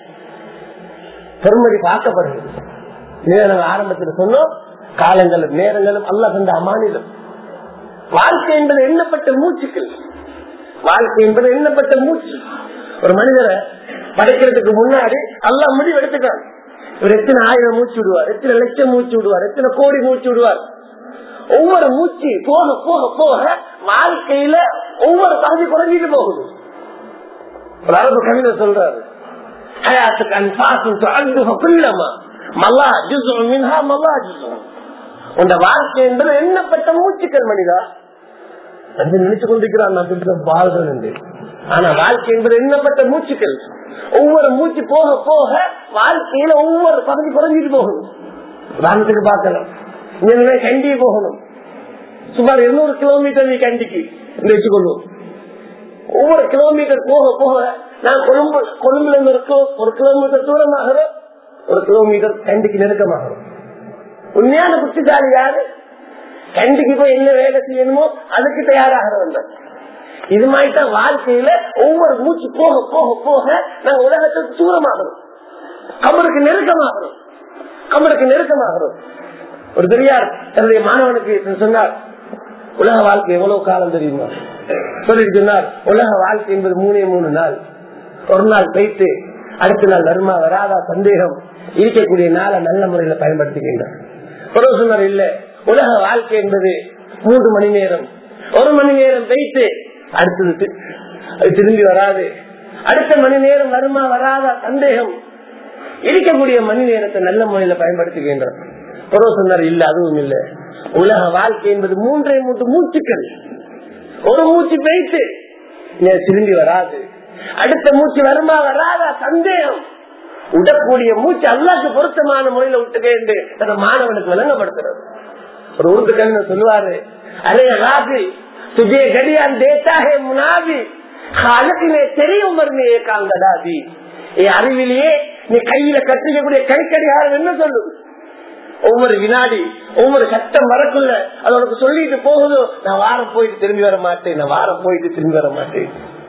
பெருமதி பார்க்கப்படுகிறது நேரம் ஆரம்பத்தில் சொன்னோம் காலங்களும் நேரங்களும் அல்ல தந்த அமானிதம் வாழ்க்கை என்பது எண்ணப்பட்ட மூச்சுக்கள் வாழ்க்கை என்பது எண்ணப்பட்ட மூச்சு ஒரு மனிதரை படைக்கிறதுக்கு முன்னாடி அல்லா முடிவு எடுத்துக்கான் இவர் எத்தனை ஆயிரம் மூச்சு விடுவார் எத்தனை லட்சம் மூச்சு விடுவார் எத்தனை கோடி மூச்சு விடுவார் ஒவ்வொரு மூச்சு போக போக போக வாழ்க்கையில ஒவ்வொரு பகுதி குறைஞ்சிட்டு போகுது ஒரு அரபு கவிதை சொல்றாரு ஹயாத்துக்கு அன்பாசும் அன்புக பிள்ளமா மல்லா ஜுசும் மின்ஹா மல்லா ஜுசும் உண்ட வாழ்க்கை என்பது எண்ணப்பட்ட மூச்சுக்கள் மனிதா என்று நினைச்சு கொண்டிருக்கிறான் நான் சொல்ற வாழ்கள் என்று ஆனா வாழ்க்கை என்பது எண்ணப்பட்ட மூச்சுக்கள் ஒவ்வொரு மூச்சு போக போக வாழ்க்கையில ஒவ்வொரு பகுதி குறைஞ்சிட்டு போகணும் உதாரணத்துக்கு பார்க்கலாம் இங்க கண்டி போகணும் சுமார் இருநூறு கிலோமீட்டர் நீ கண்டிக்கு வச்சுக்கொள்வோம் ஒவ்வொரு கிலோமீட்டர் போக போக நான் கொழும்பு கொழும்புல இருந்து ஒரு கிலோமீட்டர் தூரமாகிறோம் ஒரு கிலோமீட்டர் கண்டிக்கு நெருக்கமாகிறோம் உண்மையான புத்திசாலி யாரு கண்டிக்கு போய் என்ன வேலை செய்யணுமோ அதுக்கு தயாராகிறவன் இது மாதிரி தான் வாழ்க்கையில ஒவ்வொரு மூச்சு போக போக போக நாங்க உலகத்துக்கு தூரமாகிறோம் கமருக்கு நெருக்கமாகிறோம் கமருக்கு நெருக்கமாகிறோம் ஒரு பெரியார் தன்னுடைய மாணவனுக்கு சொன்னார் உலக வாழ்க்கை எவ்வளவு காலம் தெரியுமா சொல்லிட்டு சொன்னார் உலக வாழ்க்கை என்பது மூணே மூணு நாள் ஒரு நாள் போயிட்டு அடுத்த நாள் வருமா வராதா சந்தேகம் இருக்கக்கூடிய நாளை நல்ல முறையில பயன்படுத்துகின்றார் ஒரு சொன்னார் இல்ல உலக வாழ்க்கை என்பது மூன்று மணி நேரம் ஒரு மணி நேரம் வைத்து அடுத்தது தி- அது திரும்பி வராது அடுத்த மணி நேரம் வருமா வராதா சந்தேகம் இருக்கக்கூடிய மணி நேரத்தை நல்ல முறையில பயன்படுத்துகின்றோம் ஒரு சொன்னார் இல்ல அதுவும் இல்ல உலக வாழ்க்கை என்பது மூன்றே மூன்று மூச்சுக்கள் ஒரு மூச்சு போயிட்டு நே- திரும்பி வராது அடுத்த மூச்சு வருமா வராதா சந்தேகம் விடக்கூடிய மூச்சு அல்லாக்கு பொருத்தமான முறையில விட்டுக்க என்று அந்த மாணவனுக்கு விளங்கப்படுத்துறது ஒரு உருது கண்ணு சொல்லுவாரு அலே ராபி துஜே கடியான் தேத்தா ஹே முனாபி காலத்திலே தெரியும் மருந்து ஏகாங்கடாதி ஏ அறிவிலேயே நீ கையில கட்டிக்கக்கூடிய கை கடிகாரம் என்ன சொல்லுது ஒவ்வொரு வினாடி ஒவ்வொரு சட்டம் வரக்குள்ள அது உனக்கு சொல்லிட்டு போகுதோ நான் வாரம் போயிட்டு திரும்பி வர மாட்டேன் நான் வாரம் போயிட்டு திரும்பி வர மாட்டேன்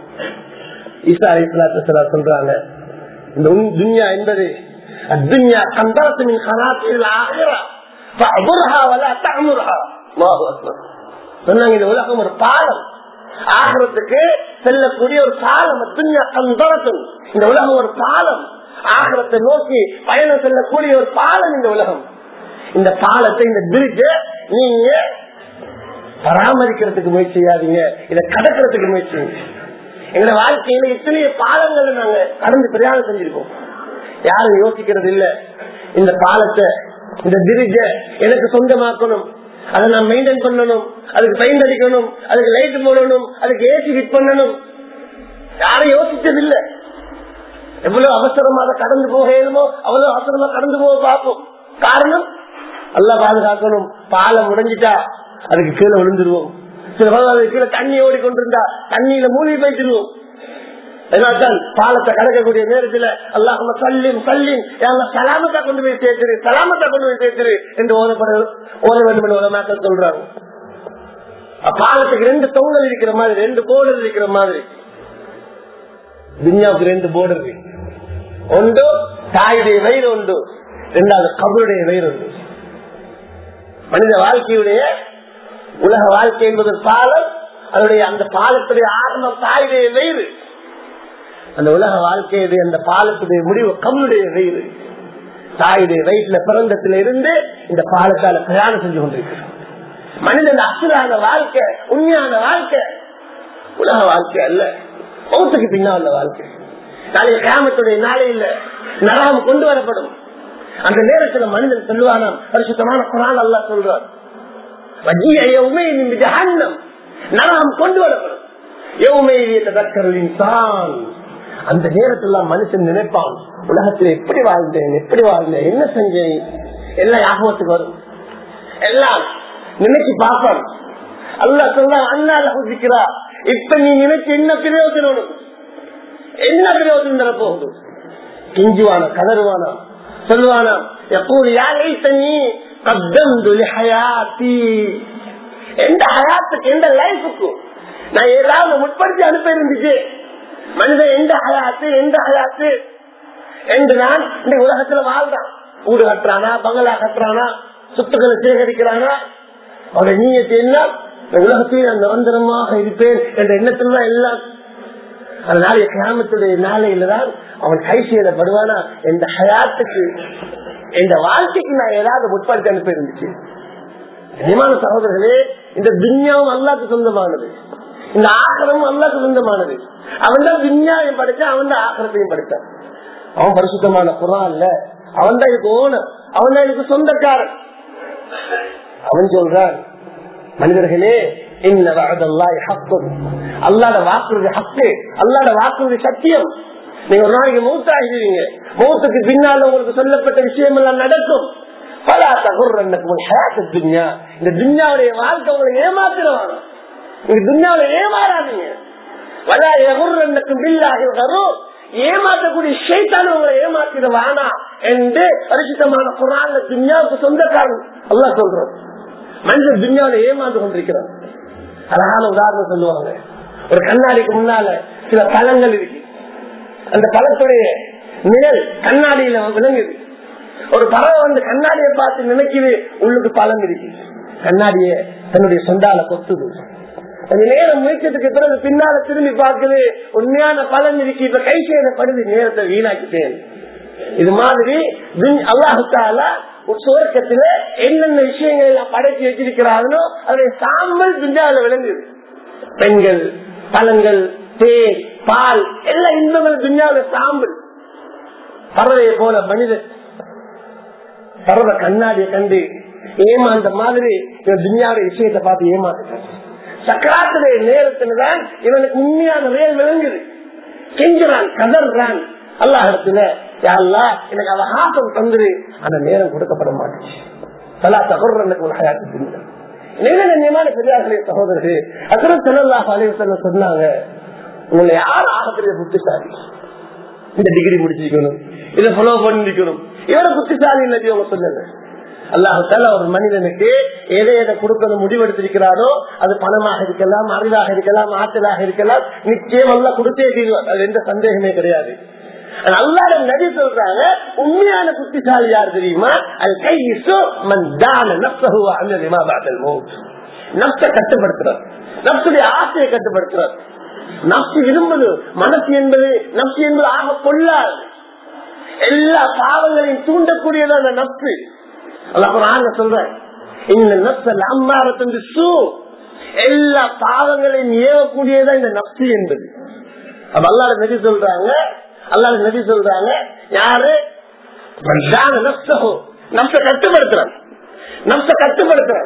ஈசா அலிஸ்லாத்து சொல்றாங்க இந்த உன் துன்யா என்பது الدنيا قنطرة من قناطر الآخرة فاعبرها ولا تعمرها الله أكبر சொன்னாங்க இந்த உலகம் ஒரு பாலம் ஆகிரத்துக்கு செல்லக்கூடிய ஒரு பாலம் துன்யா கந்தரத்தும் இந்த உலகம் ஒரு பாலம் ஆகிரத்தை நோக்கி பயணம் செல்லக்கூடிய ஒரு பாலம் இந்த உலகம் இந்த பாலத்தை இந்த பிரிட்ஜ நீங்க பராமரிக்கிறதுக்கு முயற்சி செய்யாதீங்க இதை கடக்கிறதுக்கு முயற்சி செய்யுங்க. எங்க வாழ்க்கையில இத்தனைய பாலங்களை நாங்க கடந்து பிரயாணம் செஞ்சிருக்கோம் யாரும் யோசிக்கிறது இல்ல இந்த பாலத்தை இந்த பிரிட்ஜ எனக்கு சொந்தமாக்கணும் அதை நான் மெயின்டைன் பண்ணணும் அதுக்கு பெயிண்ட் அடிக்கணும் அதுக்கு லைட் போடணும் அதுக்கு ஏசி ஃபிட் பண்ணணும் யாரும் யோசிச்சது இல்ல எவ்வளவு அவசரமா அதை கடந்து போக இயலுமோ அவ்வளவு அவசரமா கடந்து போக பார்ப்போம் காரணம் நல்லா பாதுகாக்கணும் பாலம் உடைஞ்சிட்டா அதுக்கு கீழே விழுந்துருவோம் சில பேர் அதுக்கு கீழே தண்ணி ஓடிக்கொண்டிருந்தா தண்ணியில மூழ்கி போயிட்டுருவோம் அதனால்தான் பாலத்தை கடக்கக்கூடிய நேரத்தில் அல்லாஹ் சல்லிம் சல்லிம் சலாமத்தா கொண்டு போய் சேர்த்துரு சலாமத்தா கொண்டு போய் சேர்த்துரு என்று ஓதப்பட ஓத வேண்டும் என்று உலமாக்கள் சொல்றாங்க பாலத்துக்கு ரெண்டு தொங்கல் இருக்கிற மாதிரி ரெண்டு போர்டர் இருக்கிற மாதிரி துன்யாவுக்கு ரெண்டு போர்டர் இருக்கு ஒன்று தாயுடைய வயிறு உண்டு இரண்டாவது கபருடைய வயிறு உண்டு மனித வாழ்க்கையுடைய உலக வாழ்க்கை என்பது ஒரு பாலம் அதனுடைய அந்த பாலத்துடைய ஆரம்பம் தாயுடைய வயிறு அந்த உலக வாழ்க்கையுடைய அந்த பாலத்துடைய முடிவு கம்முடைய வயிறு தாயுடைய வயிற்றுல பிறந்தத்துல இருந்து இந்த பாலத்தால பிரயாணம் செஞ்சு கொண்டிருக்கிறோம் மனிதன் அசுரான வாழ்க்கை உண்மையான வாழ்க்கை உலக வாழ்க்கை அல்ல மௌத்துக்கு பின்னால் வாழ்க்கை நாளைய கிராமத்துடைய நாளையில் நரகம் கொண்டு வரப்படும் அந்த நேரத்துல மனிதன் சொல்லுவானாம் பரிசுத்தமான குரான் அல்லா சொல்றான் நரகம் கொண்டு வரப்படும் அந்த நேரத்துல மனுஷன் நினைப்பான் உலகத்தில் எப்படி வாழ்ந்தேன் எப்படி வாழ்ந்தேன் என்ன செஞ்சேன் எல்லாம் ஞாபகத்துக்கு வரும் எல்லாம் நினைச்சு பார்ப்பான் அல்லா சொல்ல அண்ணால குதிக்கிறா இப்ப நீ நினைச்சு என்ன பிரயோஜனம் என்ன பிரயோஜனம் தர போகுது கிஞ்சுவானா கதறுவானா சொல்லுவானா எப்போது யாரை தண்ணி கத்தம் துலி ஹயாத்தி எந்த ஹயாத்துக்கு எந்த லைஃபுக்கு நான் ஏதாவது முற்படுத்தி அனுப்ப இருந்துச்சு மனிதன் எந்த ஹயாத்து எந்த ஹயாத்து என்று நான் இந்த உலகத்துல வாழ்றான் வீடு கட்டுறானா பங்களா கட்டுறானா சொத்துக்களை சேகரிக்கிறானா அவருடைய நீயத்தை என்ன உலகத்தில் நான் நிரந்தரமாக இருப்பேன் என்ற எண்ணத்துல தான் எல்லாம் அதனால கிராமத்துடைய நாளையில தான் அவன் கை செய்யப்படுவானா இந்த ஹயாத்துக்கு இந்த வாழ்க்கைக்கு நான் ஏதாவது முற்படுத்தி அனுப்பி இருந்துச்சு நிமான சகோதரர்களே இந்த துன்யாவும் அல்லாக்கு சொந்தமானது இந்த ஆக்கிரமும் அல்லாக்கு சொந்தமானது அவன் தான் விஞ்ஞானம் படிச்சான் அவன் தான் ஆக்கிரத்தையும் படிச்சான் அவன் பரிசுத்தமான குரான் இல்ல அவன் தான் இதுக்கு ஓனர் அவன் தான் இதுக்கு சொந்தக்காரன் அவன் சொல்றான் மனிதர்களே அல்லாட வாக்குறுதி ஹக்கு அல்லாட வாக்குறுதி சத்தியம் நீங்க ஒரு நாளைக்கு மூத்தாகிடுவீங்க மூத்துக்கு பின்னால உங்களுக்கு சொல்லப்பட்ட விஷயம் எல்லாம் நடக்கும் பல இந்த துன்யாவுடைய வாழ்க்கை உங்களை ஏமாத்திடுவாங்க நீங்க துன்யாவில ஏமாறாதீங்க வலா எகுர்ரன்னுக்கும் பில்லாகி வரும் ஏமாற்றக்கூடிய ஷைத்தான உங்களை ஏமாத்திட வேணா என்று பரிசுத்தமான குரான்ல துன்யாவுக்கு சொந்தக்காரன் அல்லா சொல்றோம் மனிதன் துன்யாவில ஏமாந்து கொண்டிருக்கிறான் அழகான உதாரணம் சொல்லுவாங்க ஒரு கண்ணாடிக்கு முன்னால சில பழங்கள் இருக்கு அந்த பழத்துடைய நிழல் கண்ணாடியில விளங்குது ஒரு பறவை வந்து கண்ணாடியை பார்த்து நினைக்குது உள்ளுக்கு பழம் இருக்கு கண்ணாடிய தன்னுடைய சொந்தால கொத்துது கொஞ்ச நேரம் முயற்சத்துக்கு பிறகு பின்னால திரும்பி பார்க்குது உண்மையான பலன் இருக்கு இப்ப கை செய்யப்படுது நேரத்தை வீணாக்கிட்டேன் இது மாதிரி அல்லாஹால சுவர்க்கத்துல என்னென்ன விஷயங்கள் எல்லாம் படைச்சு வச்சிருக்கிறார்களோ அதனுடைய சாம்பல் துஞ்சாவில விளங்குது பெண்கள் பழங்கள் தேன் பால் எல்லா இன்பங்கள் துஞ்சாவில சாம்பல் பறவையை போல மனிதன் பறவை கண்ணாடியை கண்டு ஏமாந்த மாதிரி இவன் துன்யாவுடைய விஷயத்தை பார்த்து ஏமாத்துட்டான் சக்கராத்துடைய நேரத்துலதான் இவனுக்கு உண்மையான வேல் விளங்குது கெஞ்சுறான் கதறான் அல்லாஹ் இடத்துல யாருலா எனக்கு அவகாசம் தந்துரு அந்த நேரம் கொடுக்கப்பட மாட்டேச்சு பலா தகவல் ஒரு ஹயாத்து நிலைநியமான பெரியார்களே சகோதரர்களே அசுரம் செல்லல்லாஹ் அலைவசல்ல சொன்னாங்க உங்களை யார் ஆகக்கூடிய புத்திசாலி இந்த டிகிரி முடிச்சிருக்கணும் இதை ஃபாலோ பண்ணிருக்கணும் இவர புத்திசாலி நபி அவங்க சொன்னது அல்லாஹால ஒரு மனிதனுக்கு எதை எதை கொடுக்கணும் முடிவெடுத்திருக்கிறாரோ அது பணமாக இருக்கலாம் அறிவாக இருக்கலாம் ஆற்றலாக இருக்கலாம் நிச்சயம் எல்லாம் கொடுத்தே தீர்வார் அது எந்த சந்தேகமே கிடையாது அல்லாத நபி சொல்றாங்க உண்மையான புத்திசாலி யார் தெரியுமா அது கை மந்தான நப்சகுவா அந்த நப்ச கட்டுப்படுத்துறார் நப்சுடைய ஆசையை கட்டுப்படுத்துறார் நப்சு விரும்புது மனசு என்பது நப்சு என்பது ஆக கொள்ளாது எல்லா பாவங்களையும் தூண்டக்கூடியதான நப்சு அல்லாஹ் சொல்றேன் இந்த நப்சல் அம்மாரத்தின் சூ எல்லா பாவங்களையும் ஏவக்கூடியதான் இந்த நப்சு என்பது அப்ப அல்லாத நபி சொல்றாங்க அல்லாத நபி சொல்றாங்க யாரு நப்ச கட்டுப்படுத்துறான் நப்ச கட்டுப்படுத்துறான்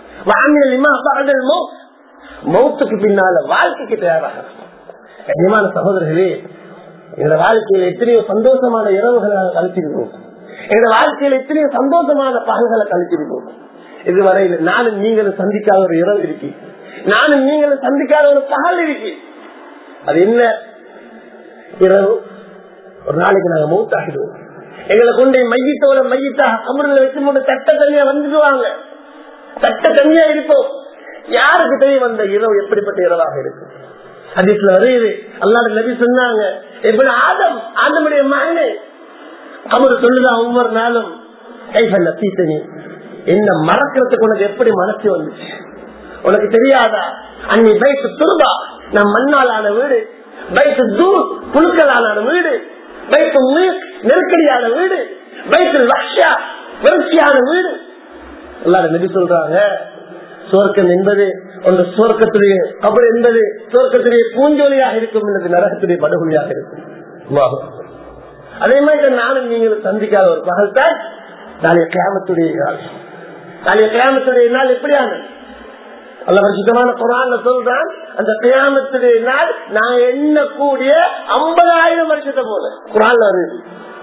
மௌத்துக்கு பின்னால வாழ்க்கைக்கு தயாராக கண்ணியமான சகோதரர்களே எங்க வாழ்க்கையில எத்தனையோ சந்தோஷமான இரவுகளை கழிச்சிருக்கோம் எங்க வாழ்க்கையில எத்தனையோ சந்தோஷமான பகல்களை கழிச்சிருக்கோம் இதுவரையில நானும் நீங்களும் சந்திக்காத ஒரு இரவு இருக்கு நானும் நீங்களும் சந்திக்காத ஒரு பகல் இருக்கு அது என்ன இரவு ஒரு நாளைக்கு நாங்க மூத்தாகிடுவோம் எங்களை கொண்டு மையத்தோட மையத்தா அமர்ல வச்சு மூணு தட்ட தண்ணியா வந்துடுவாங்க தட்ட தண்ணியா இருப்போம் யாருக்கு தெரியும் அந்த இரவு எப்படிப்பட்ட இரவாக இருக்கும் அதிசல வருது அல்லாத நபி சொன்னாங்க எப்படி ஆதம் ஆதமுடைய மகனே அவர் சொல்லுதான் ஒவ்வொரு நாளும் கைஃபல்ல தீத்தனி என்ன மறக்கிறதுக்கு உனக்கு எப்படி மனசு வந்துச்சு உனக்கு தெரியாதா அன்னி பைக்கு துருபா நம் மண்ணாலான வீடு பைக்கு தூர் புழுக்கலான வீடு பைக்கு நெருக்கடியான வீடு பைக்கு லக்ஷா வரிசையான வீடு எல்லாரும் நபி சொல்றாங்க சுவர்க்கம் என்பது அந்த சுவர்க்கத்துடைய கபல் என்பது சுவர்க்கத்துடைய பூஞ்சொலியாக இருக்கும் என்பது நரகத்துடைய படுகொலியாக இருக்கும் அதே மாதிரி நானும் நீங்களும் சந்திக்காத ஒரு பகல் தான் நாளைய கிராமத்துடைய நாள் நாளைய கிராமத்துடைய நாள் எப்படியான அல்ல பரிசுத்தமான குரான் சொல்றான் அந்த கிராமத்துடைய நாள் நான் எண்ணக்கூடிய ஐம்பதாயிரம் வருஷத்தை போல குரான் வருது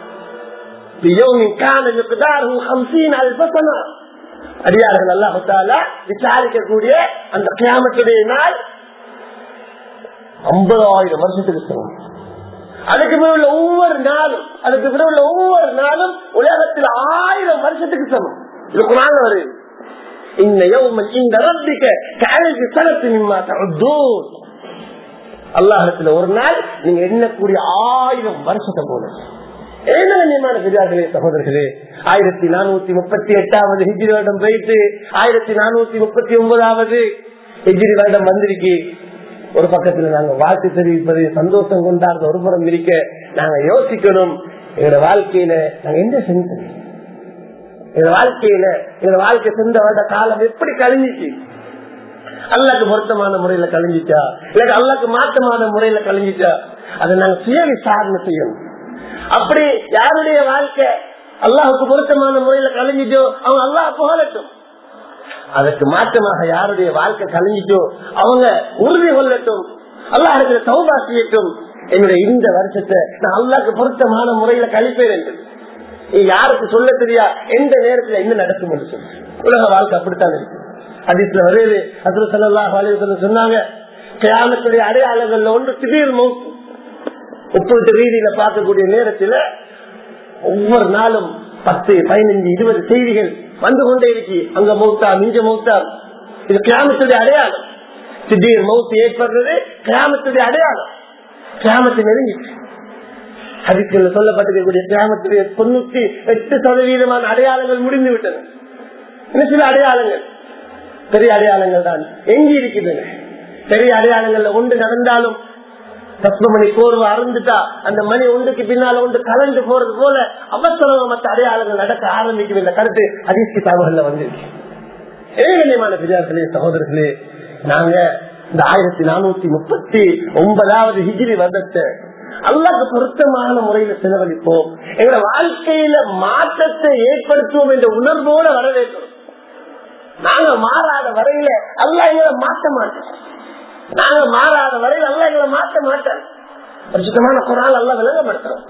அடியார்கள் அல்லாஹால விசாரிக்கக்கூடிய அந்த கிராமத்துடைய நாள் ஐம்பதாயிரம் வருஷத்துக்கு சமம் அதுக்கு பிறகு ஒவ்வொரு நாளும் அதுக்கு பிறகு ஒவ்வொரு நாளும் உலகத்தில் ஆயிரம் வருஷத்துக்கு சமம் இது குரான் வருது இந்த இந்த ரப்பிக்க கலைக்கு சனத்து நிம்மா அல்லாஹத்துல ஒரு நாள் நீங்க எண்ணக்கூடிய ஆயிரம் வருஷத்தை போல ஏனமான பெரியார்களே சகோதரர்களே ஆயிரத்தி நானூத்தி முப்பத்தி எட்டாவது ஹிஜிரி வருடம் போயிட்டு ஆயிரத்தி நானூத்தி முப்பத்தி ஒன்பதாவது ஹிஜிரி வருடம் வந்திருக்கு ஒரு பக்கத்துல நாங்க வாழ்த்து தெரிவிப்பது சந்தோஷம் கொண்டாடுற ஒரு புறம் இருக்க நாங்க யோசிக்கணும் எங்களோட வாழ்க்கையில நாங்க என்ன செஞ்சோம் எங்க வாழ்க்கையில எங்க வாழ்க்கை சென்ற வருட காலம் எப்படி கழிஞ்சிச்சு அல்லாக்கு பொருத்தமான முறையில கழிஞ்சிச்சா இல்ல அல்லாக்கு மாற்றமான முறையில கழிஞ்சிச்சா அதை நாங்க சுய விசாரணை செய்யணும் அப்படி யாருடைய வாழ்க்கை அல்லாஹுக்கு பொருத்தமான முறையில கழிஞ்சிட்டோ அவங்க அல்லாஹ் புகழட்டும் அதற்கு மாற்றமாக யாருடைய வாழ்க்கை கழிஞ்சிட்டோ அவங்க உறுதி கொள்ளட்டும் அல்லாஹ் இருக்கிற சௌபா செய்யட்டும் என்னுடைய இந்த வருஷத்தை நான் அல்லாக்கு பொருத்தமான முறையில கழிப்பேன் என்று யாருக்கு சொல்ல தெரியா எந்த நேரத்துல என்ன நடக்கும் என்று சொல்லு உலக வாழ்க்கை அப்படித்தான் இருக்கு அதிசல வருது அசுர சல்லாஹ் சொன்னாங்க கிராமத்துடைய அடையாளங்கள்ல ஒன்று திடீர் மௌத்து ஒப்பிட்டு ரீதியில பார்க்கக்கூடிய நேரத்துல ஒவ்வொரு நாளும் பத்து பதினஞ்சு இருபது செய்திகள் வந்து கொண்டே இருக்கு அங்க மௌத்தா மிஞ்ச மௌத்தா இது கிராமத்துடைய அடையாளம் திடீர் மௌத்து ஏற்படுறது கிராமத்துடைய அடையாளம் கிராமத்தை நெருங்கிட்டு ஹரிக்கல் சொல்லப்பட்டிருக்கக்கூடிய கிராமத்துடைய தொண்ணூத்தி எட்டு சதவீதமான அடையாளங்கள் முடிந்து விட்டன இன்னும் சில அடையாளங்கள் பெரிய அடையாளங்கள் தான் எங்கி இருக்குதுங்க பெரிய அடையாளங்கள்ல ஒன்று நடந்தாலும் தத்மணி கோர்வு அறந்துட்டா அந்த மணி ஒன்றுக்கு பின்னால ஒன்று கலந்து போறது போல அவசரமா மற்ற அடையாளங்கள் நடக்க ஆரம்பிக்கும் இந்த கருத்து அதிர்ச்சி தகவல்ல வந்திருக்கு ஏகனியமான பெரியார்களே சகோதரர்களே நாங்க இந்த ஆயிரத்தி நானூத்தி முப்பத்தி ஒன்பதாவது ஹிஜிரி வருடத்தை அல்லாக்கு பொருத்தமான முறையில செலவழிப்போம் எங்க வாழ்க்கையில மாற்றத்தை ஏற்படுத்துவோம் என்ற உணர்வோட வரவேற்கிறோம் நாங்க மாறாத வரையில அல்லா எங்களை மாற்ற மாட்டோம் நாங்க மாறாத வரையில் அல்ல எங்களை மாற்ற மாட்டோம் பரிசுத்தமான குரால் அல்ல விளங்கப்படுத்துறோம்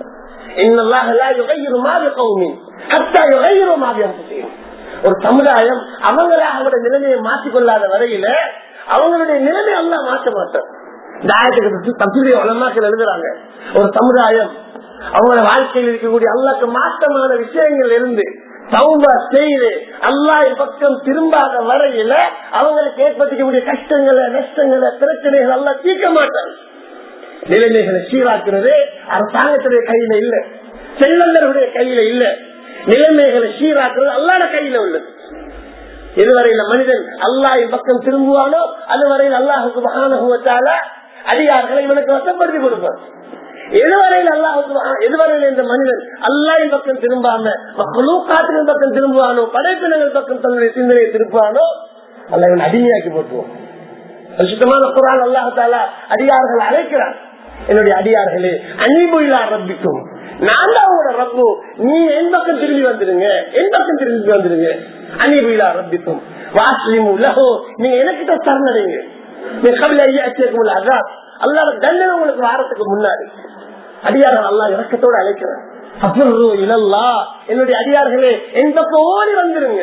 ஒரு சமுதாயம் அவங்கள அவங்களுடைய நிலைமையை மாற்றிக்கொள்ளாத வரையில அவங்களுடைய நிலைமை அல்ல மாற்ற மாட்டோம் இந்த ஆயத்துக்கு தப்பிலே வளமாக்கள் எழுதுறாங்க ஒரு சமுதாயம் அவங்களோட வாழ்க்கையில் இருக்கக்கூடிய அல்லாக்கு மாற்றமான விஷயங்கள் இருந்து சௌபா செய்து அல்லாஹ் பக்கம் திரும்பாத வரையில அவங்களுக்கு ஏற்படுத்தக்கூடிய கஷ்டங்களை நஷ்டங்களை பிரச்சனைகள் எல்லாம் தீர்க்க மாட்டாங்க நிலைமைகளை சீராக்குறது அரசாங்கத்துடைய கையில இல்ல செல்வந்தருடைய கையில இல்ல நிலைமைகளை சீராக்குறது அல்லாட கையில உள்ளது எதுவரையில மனிதன் அல்லாஹ் பக்கம் திரும்புவானோ அதுவரையில் அல்லாஹுக்கு மகானுவத்தால அதிகாரங்களை இவனுக்கு வசப்படுத்தி கொடுப்பான் எதுவரையில் அல்லாஹுக்கு எதுவரையில் இந்த மனிதன் அல்லாஹின் பக்கம் திரும்பாம காட்டுகள் பக்கம் திரும்புவானோ படைப்பினங்கள் பக்கம் தன்னுடைய சிந்தனையை திருப்பானோ அல்ல இவன் அடிமையாக்கி போட்டுவோம் சுத்தமான குரான் அல்லாஹால அடியார்கள் அழைக்கிறான் என்னுடைய அடியார்களே அனிபுயிலா ரப்பிக்கும் நான் தான் உங்களோட ரப்பு நீ என் பக்கம் திரும்பி வந்துருங்க என் பக்கம் திரும்பி வந்துருங்க அனிபுயிலா ரப்பிக்கும் வாஸ்லிமு லஹோ நீங்க எனக்கிட்ட சரணடைங்க நீ கபில ஐயா சேர்க்கும் அதான் அல்லாத தண்டனை உங்களுக்கு வாரத்துக்கு முன்னாடி அடியார்கள் அல்லா இறக்கத்தோடு அழைக்கிறார் அப்புறம் இலல்லா என்னுடைய அடியார்களே என் பக்கம் ஓடி வந்துருங்க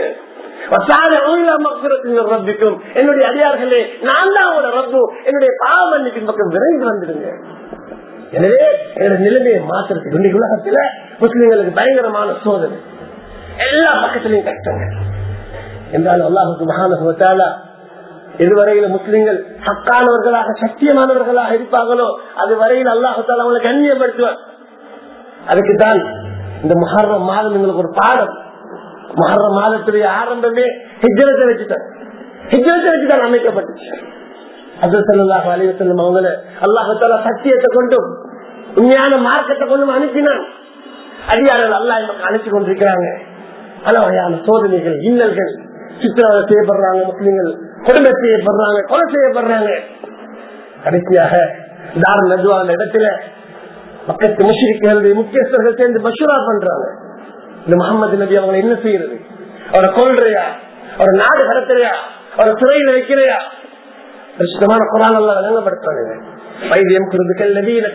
ரப்பிக்கும் என்னுடைய அடியார்களே நான் தான் உங்களோட ரப்பு என்னுடைய பாவ மன்னிப்பின் பக்கம் விரைந்து வந்துடுங்க எனவே என்னோட நிலைமையை மாற்றுறதுக்கு இன்னைக்கு உலகத்துல முஸ்லிம்களுக்கு பயங்கரமான சோதனை எல்லா பக்கத்திலையும் கஷ்டங்கள் என்றாலும் அல்லாஹுக்கு மகானுவத்தால எதுவரையில முஸ்லிம்கள் ஹக்கானவர்களாக சத்தியமானவர்களாக இருப்பாங்களோ அது வரையில் அல்லாஹால அவங்களை கண்ணியப்படுத்துவார் அதுக்குதான் இந்த மஹர்ரம் மாதம் எங்களுக்கு ஒரு பாடம் மஹர்ர மாதத்துடைய ஆரம்பமே ஹிஜரத்தை வச்சுட்டார் ஹிஜரத்தை வச்சுதான் அமைக்கப்பட்டுச்சு அது சொல்லாஹ் அலிவசல்லம் அவங்கள அல்லாஹால சத்தியத்தை கொண்டும் உண்மையான மார்க்கத்தை கொண்டும் அனுப்பினான் அதிகாரிகள் அல்லா அனுப்பி கொண்டிருக்கிறாங்க பல வகையான சோதனைகள் இன்னல்கள் சித்திரவதை செய்யப்படுறாங்க முஸ்லீம்கள் கொடுமை செய்யப்படுறாங்க கொலை செய்யப்படுறாங்க கடைசியாக தார் நதுவா அந்த இடத்துல பக்கத்து முஷிரிக்களுடைய முக்கியஸ்தர்கள் சேர்ந்து மஷூரா பண்றாங்க இந்த முகமது நபி அவங்க என்ன செய்யறது அவரை கொள்றையா அவரை நாடு கடத்துறையா அவரை சிறையில் வைக்கிறையா சுத்தமான குரான் எல்லாம் விளங்கப்படுத்துறாங்க வைத்தியம் குருதுக்கள் நபியில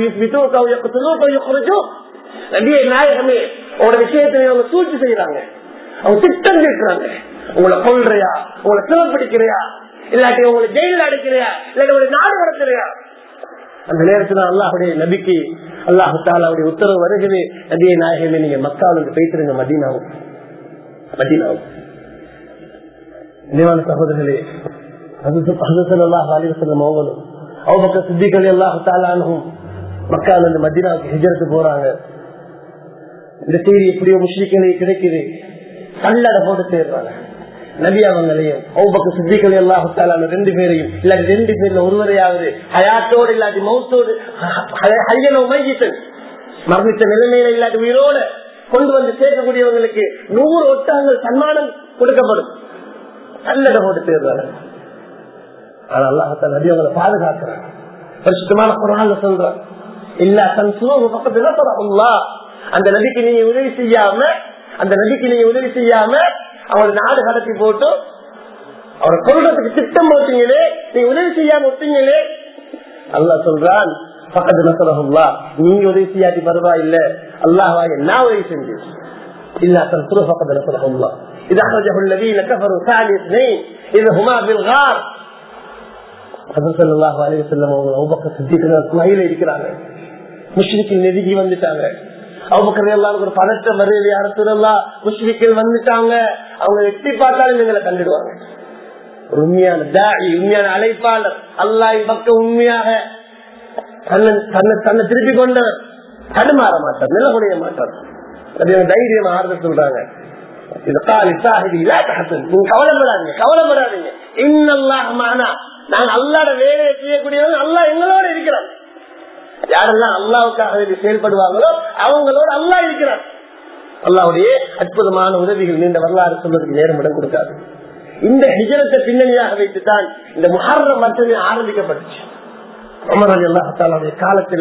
நபியை நாயகமே உங்களோட விஷயத்தை அவங்க சூழ்ச்சி செய்யறாங்க அவங்க திட்டம் கேட்கிறாங்க உங்களை கொள்றையா உங்களை சிறப்பிடிக்கிறையா இல்லாட்டி உங்களை ஜெயிலில் அடைக்கிறையா இல்லாட்டி உங்களை நாடு கடத்துறையா அந்த நேரத்துல அல்லாஹுடைய நபிக்கு அல்லாஹு தாலாவுடைய உத்தரவு வருகிறது நபியை நாயகமே நீங்க மக்காவுக்கு பேசுறீங்க மதீனாவும் மதீனாவும் நினைவான சகோதரர்களே அல்லாஹ் அலிவசல்லம் அவங்களும் அவங்க சித்திகள் அல்லாஹு தாலானும் மக்கள் அந்த மதீனாவுக்கு ஹிஜரத்து போறாங்க இந்த செய்தி எப்படியோ முஸ்லிம்களுக்கு கிடைக்குது கல்லட போட்டு சேர்றாங்க நபி அவங்களையும் ஒவ்வொரு சித்திகள் எல்லாத்தாலும் ரெண்டு பேரையும் இல்லாட்டி ரெண்டு பேர்ல ஒருவரையாவது ஹயாத்தோடு இல்லாட்டி மௌத்தோடு ஹையனோ மையித்தன் மரணித்த நிலைமையில இல்லாட்டி உயிரோட கொண்டு வந்து சேர்க்கக்கூடியவங்களுக்கு நூறு ஒட்டகங்கள் சன்மானம் கொடுக்கப்படும் கல்லட போட்டு சேர்றாங்க ஆனா அல்லாஹால நபி அவங்களை பாதுகாக்கிறாங்க பரிசுத்தமான குரான் சொல்றாங்க இல்ல தன் சுகம் பக்கத்துல அந்த நபிக்கு நீங்க உதவி செய்யாம அந்த நபிக்கு நீங்க உதவி செய்யாம அவங்களை நாடு கடத்தி போட்டு அவரை கொள்றதுக்கு திட்டம் போட்டீங்களே நீங்க உதவி செய்யாம விட்டீங்களே அல்லா சொல்றான் பக்கத்து நசரஹுல்லா நீங்க உதவி செய்யாட்டி பரவாயில்ல அல்லாஹாக நான் உதவி செஞ்சு இல்ல தன் சுரு பக்கத்து நசரஹுல்லா இது أخرجه الذين كفروا ثاني اثنين إذا هما بالغار சல்லாஹு அலி வசல்லம் அவங்க அவுபக்க சித்திகள் மயில இருக்கிறாங்க முஷ்ரிக்கில் நெருங்கி வந்துட்டாங்க அவங்க எல்லாம் ஒரு பதற்றம் வருது யார சொல்லலாம் முஷ்ரிக்கில் வந்துட்டாங்க அவங்க எட்டி பார்த்தாலும் எங்களை கண்டுடுவாங்க ஒரு உண்மையான தாடி உண்மையான அழைப்பாளர் அல்லாஹ் பக்கம் உண்மையாக தன்னை தன்னை தன்னை திருப்பி கொண்டவர் தடுமாற மாட்டார் நிலகுடைய மாட்டார் அது எனக்கு தைரியம் ஆறுதல் சொல்றாங்க இது காலி சாஹிதி இல்லா தஹசன். நீங்க கவலைப்படாதீங்க கவலைப்படாதீங்க இன்னல்லாஹ் மானா நாங்க அல்லாட வேலையை செய்யக்கூடியவங்க அல்லாஹ் எங்களோட இருக்கிறாங்க யாரெல்லாம் அல்லாவுக்காக வேண்டி செயல்படுவாங்களோ அவங்களோட அல்லாஹ் இருக்கிறார் அல்லாவுடைய அற்புதமான உதவிகள் நீண்ட வரலாறு சொல்வதற்கு நேரம் இடம் கொடுக்காது இந்த ஹிஜரத்தை பின்னணியாக வைத்துத்தான் இந்த முஹர்ரம் மட்டுமே ஆரம்பிக்கப்பட்டுச்சு உமர் அலி அல்லாஹாலுடைய காலத்துல